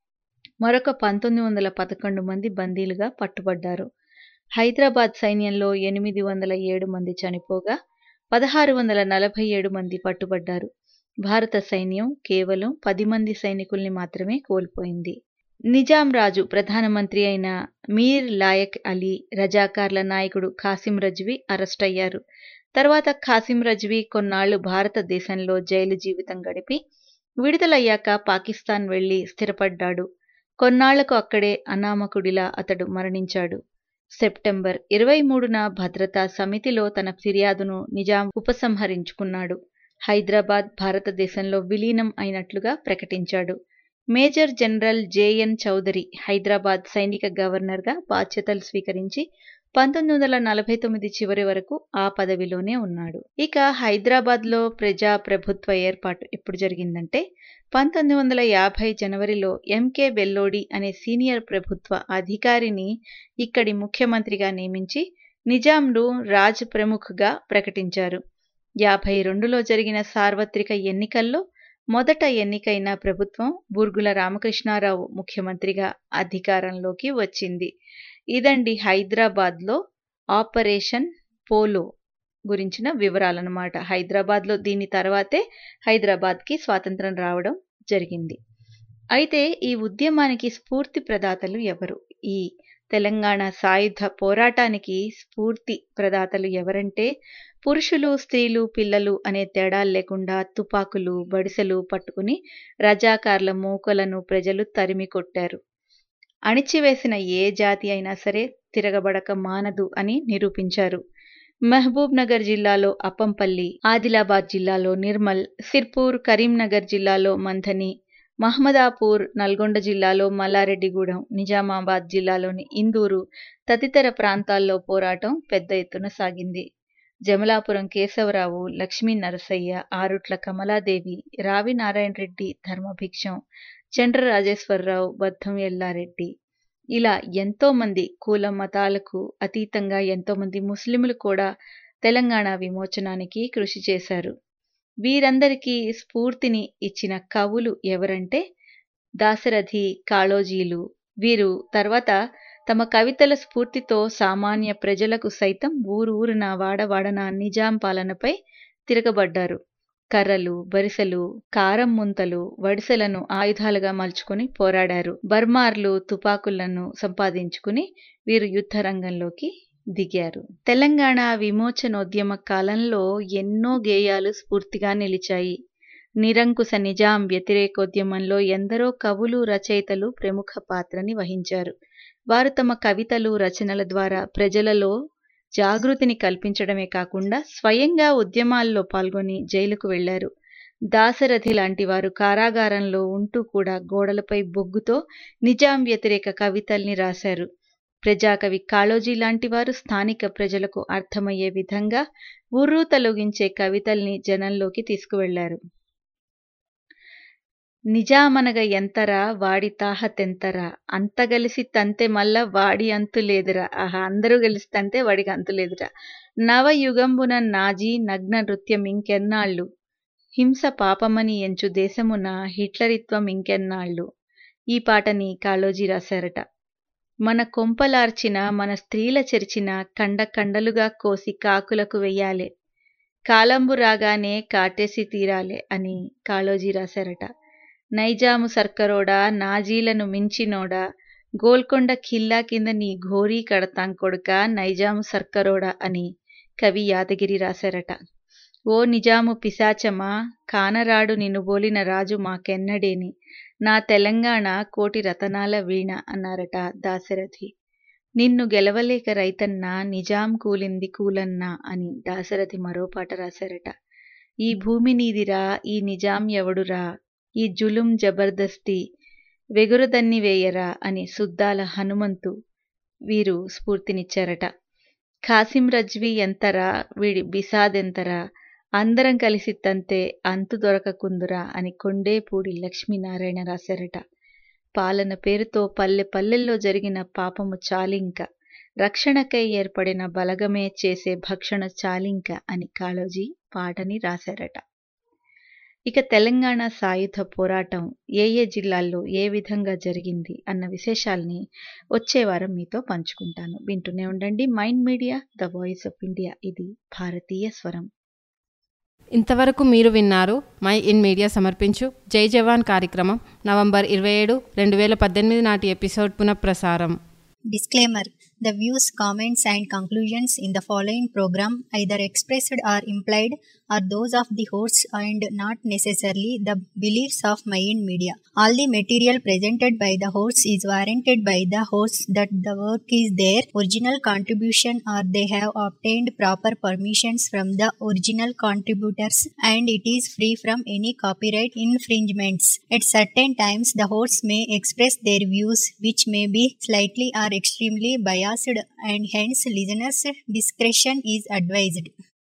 మరొక పంతొమ్మిది వందల పదకొండు మంది బందీలుగా పట్టుబడ్డారు హైదరాబాద్ సైన్యంలో ఎనిమిది వందల ఏడు మంది చనిపోగా పదహారు వందల నలభై ఏడు మంది పట్టుబడ్డారు భారత సైన్యం కేవలం పది మంది సైనికుల్ని మాత్రమే కోల్పోయింది నిజాం రాజు ప్రధానమంత్రి అయిన మీర్ లాయక్ అలీ రజాకార్ల నాయకుడు ఖాసిం రజ్వీ అరెస్ట్ అయ్యారు తర్వాత ఖాసిం రజ్వీ కొన్నాళ్లు భారతదేశంలో జైలు జీవితం గడిపి విడుదలయ్యాక పాకిస్తాన్ వెళ్లి స్థిరపడ్డాడు కొన్నాళ్లకు అక్కడే అనామకుడిలా అతడు మరణించాడు సెప్టెంబర్ ఇరవై మూడున భద్రతా సమితిలో తన ఫిర్యాదును నిజాం ఉపసంహరించుకున్నాడు హైదరాబాద్ భారతదేశంలో విలీనం అయినట్లుగా ప్రకటించాడు major general J N Chaudhary Hyderabad సైనిక గవర్నర్గా బాధ్యతలు స్వీకరించి పంతొమ్మిది వందల నలభై తొమ్మిది చివరి వరకు ఆ పదవిలోనే ఉన్నాడు ఇక హైదరాబాద్లో ప్రజా ప్రభుత్వ ఏర్పాటు ఎప్పుడు జరిగిందంటే పంతొమ్మిది వందల యాభై జనవరిలో ఎంకే బెల్లోడి అనే సీనియర్ ప్రభుత్వ అధికారిని ఇక్కడి ముఖ్యమంత్రిగా నియమించి నిజాంను రాజ్ ప్రముఖ్గా ప్రకటించారు యాభై రెండులో జరిగిన సార్వత్రిక ఎన్నికల్లో మొదట ఎన్నికైన ప్రభుత్వం బూర్గుల రామకృష్ణారావు ముఖ్యమంత్రిగా అధికారంలోకి వచ్చింది ఇదండి హైదరాబాద్లో ఆపరేషన్ పోలో గురించిన వివరాలన్నమాట హైదరాబాద్లో దీని తర్వాతే హైదరాబాద్కి స్వాతంత్రం రావడం జరిగింది అయితే ఈ ఉద్యమానికి స్ఫూర్తి ప్రదాతలు ఎవరు ఈ తెలంగాణ సాయుధ పోరాటానికి స్ఫూర్తి ప్రదాతలు ఎవరంటే పురుషులు స్త్రీలు పిల్లలు అనే తేడాలు లేకుండా తుపాకులు బడిసెలు పట్టుకుని రజాకార్ల మూకలను ప్రజలు తరిమి కొట్టారు అణిచివేసిన ఏ జాతి అయినా సరే తిరగబడక మానదు అని నిరూపించారు మహబూబ్ నగర్ జిల్లాలో అప్పంపల్లి ఆదిలాబాద్ జిల్లాలో నిర్మల్ సిర్పూర్ కరీంనగర్ జిల్లాలో మంథని మహమ్మదాపూర్ నల్గొండ జిల్లాలో మల్లారెడ్డిగూడెం నిజామాబాద్ జిల్లాలోని ఇందూరు తదితర ప్రాంతాల్లో పోరాటం పెద్ద ఎత్తున సాగింది జమలాపురం కేశవరావు లక్ష్మీ నరసయ్య ఆరుట్ల కమలాదేవి రావి నారాయణ రెడ్డి ధర్మభిక్షం చండ్ర రాజేశ్వరరావు బద్దం ఎల్లారెడ్డి ఇలా ఎంతో మంది కుల మతాలకు అతీతంగా ఎంతో మంది ముస్లింలు కూడా తెలంగాణ విమోచనానికి కృషి చేశారు వీరందరికీ స్ఫూర్తిని ఇచ్చిన కవులు ఎవరంటే దాశరథి కాళోజీలు వీరు తర్వాత తమ కవితల స్ఫూర్తితో సామాన్య ప్రజలకు సైతం ఊరు ఊరున వాడవాడన నిజాం పాలనపై తిరగబడ్డారు కర్రలు బరిసెలు కారం ముంతలు వడిసెలను ఆయుధాలుగా మలుచుకుని పోరాడారు బర్మార్లు తుపాకులను సంపాదించుకుని వీరు యుద్ధ రంగంలోకి దిగారు తెలంగాణ విమోచనోద్యమ కాలంలో ఎన్నో గేయాలు స్ఫూర్తిగా నిలిచాయి నిరంకుశ నిజాం వ్యతిరేకోద్యమంలో ఎందరో కవులు రచయితలు ప్రముఖ పాత్రని వహించారు వారు తమ కవితలు రచనల ద్వారా ప్రజలలో జాగృతిని కల్పించడమే కాకుండా స్వయంగా ఉద్యమాల్లో పాల్గొని జైలుకు వెళ్లారు దాశరథి లాంటి వారు కారాగారంలో ఉంటూ కూడా గోడలపై బొగ్గుతో నిజాం వ్యతిరేక కవితల్ని రాశారు ప్రజాకవి కాళోజీ లాంటి వారు స్థానిక ప్రజలకు అర్థమయ్యే విధంగా ఉర్రూ తొలగించే కవితల్ని జనంలోకి తీసుకువెళ్లారు నిజామనగ ఎంతరా వాడి తాహ తెంతరా అంత గలిసి తంతే మళ్ళా వాడి అంతు లేదురా ఆహా అందరూ గలిసి తంతే వాడికి అంతు లేదురా నవయుగంబున నాజీ నగ్న నృత్యం ఇంకెన్నాళ్ళు హింస పాపమని ఎంచు దేశమున హిట్లరిత్వం ఇంకెన్నాళ్ళు ఈ పాటని కాళోజీ రాశారట మన కొంపలార్చిన మన స్త్రీల చెరిచిన కండ కండలుగా కోసి కాకులకు వెయ్యాలే కాలంబు రాగానే కాటేసి తీరాలే అని కాళోజీ రాశారట నైజాము సర్కరోడా నాజీలను మించినోడా గోల్కొండ ఖిల్లా కింద నీ ఘోరీ కడతాం కొడుక నైజాము సర్కరోడా అని కవి యాదగిరి రాశారట ఓ నిజాము పిశాచమా కానరాడు నిన్ను బోలిన రాజు మాకెన్నడేని నా తెలంగాణ కోటి రతనాల వీణ అన్నారట దాశరథి నిన్ను గెలవలేక రైతన్నా నిజాం కూలింది కూలన్నా అని దాశరథి మరో పాట రాశారట ఈ భూమి నీదిరా ఈ నిజాం ఎవడురా ఈ జులుం జబర్దస్తి వెగురదన్ని వేయరా అని సుద్దాల హనుమంతు వీరు స్ఫూర్తినిచ్చారట ఖాసిం రజ్వి ఎంతరా వీడి బిసాదెంతరా అందరం కలిసి తంతే అంతు దొరకకుందురా అని కొండేపూడి లక్ష్మీనారాయణ రాశారట పాలన పేరుతో పల్లె పల్లెల్లో జరిగిన పాపము చాలింక రక్షణకై ఏర్పడిన బలగమే చేసే భక్షణ చాలింక అని కాళోజీ పాటని రాశారట ఇక తెలంగాణ సాయుధ పోరాటం ఏ ఏ జిల్లాల్లో ఏ విధంగా జరిగింది అన్న విశేషాల్ని వచ్చే వారం మీతో పంచుకుంటాను వింటూనే ఉండండి mind media the voice of India ఇది భారతీయ స్వరం ఇంతవరకు మీరు విన్నారు మై ఇన్ మీడియా సమర్పించు జై జవాన్ కార్యక్రమం నవంబర్ ఇరవై ఏడు రెండు వేల పద్దెనిమిది నాటి ఎపిసోడ్ పునఃప్రసారం Disclaimer The views, comments, and conclusions in the following program, either expressed or implied, are those of the hosts and not necessarily the beliefs of Mayan Media. All the material presented by the hosts is warranted by the hosts that the work is their original contribution or they have obtained proper permissions from the original contributors and it is free from any copyright infringements. At certain times, the hosts may express their views which may be slightly or extremely biased and hence listeners' discretion is advised.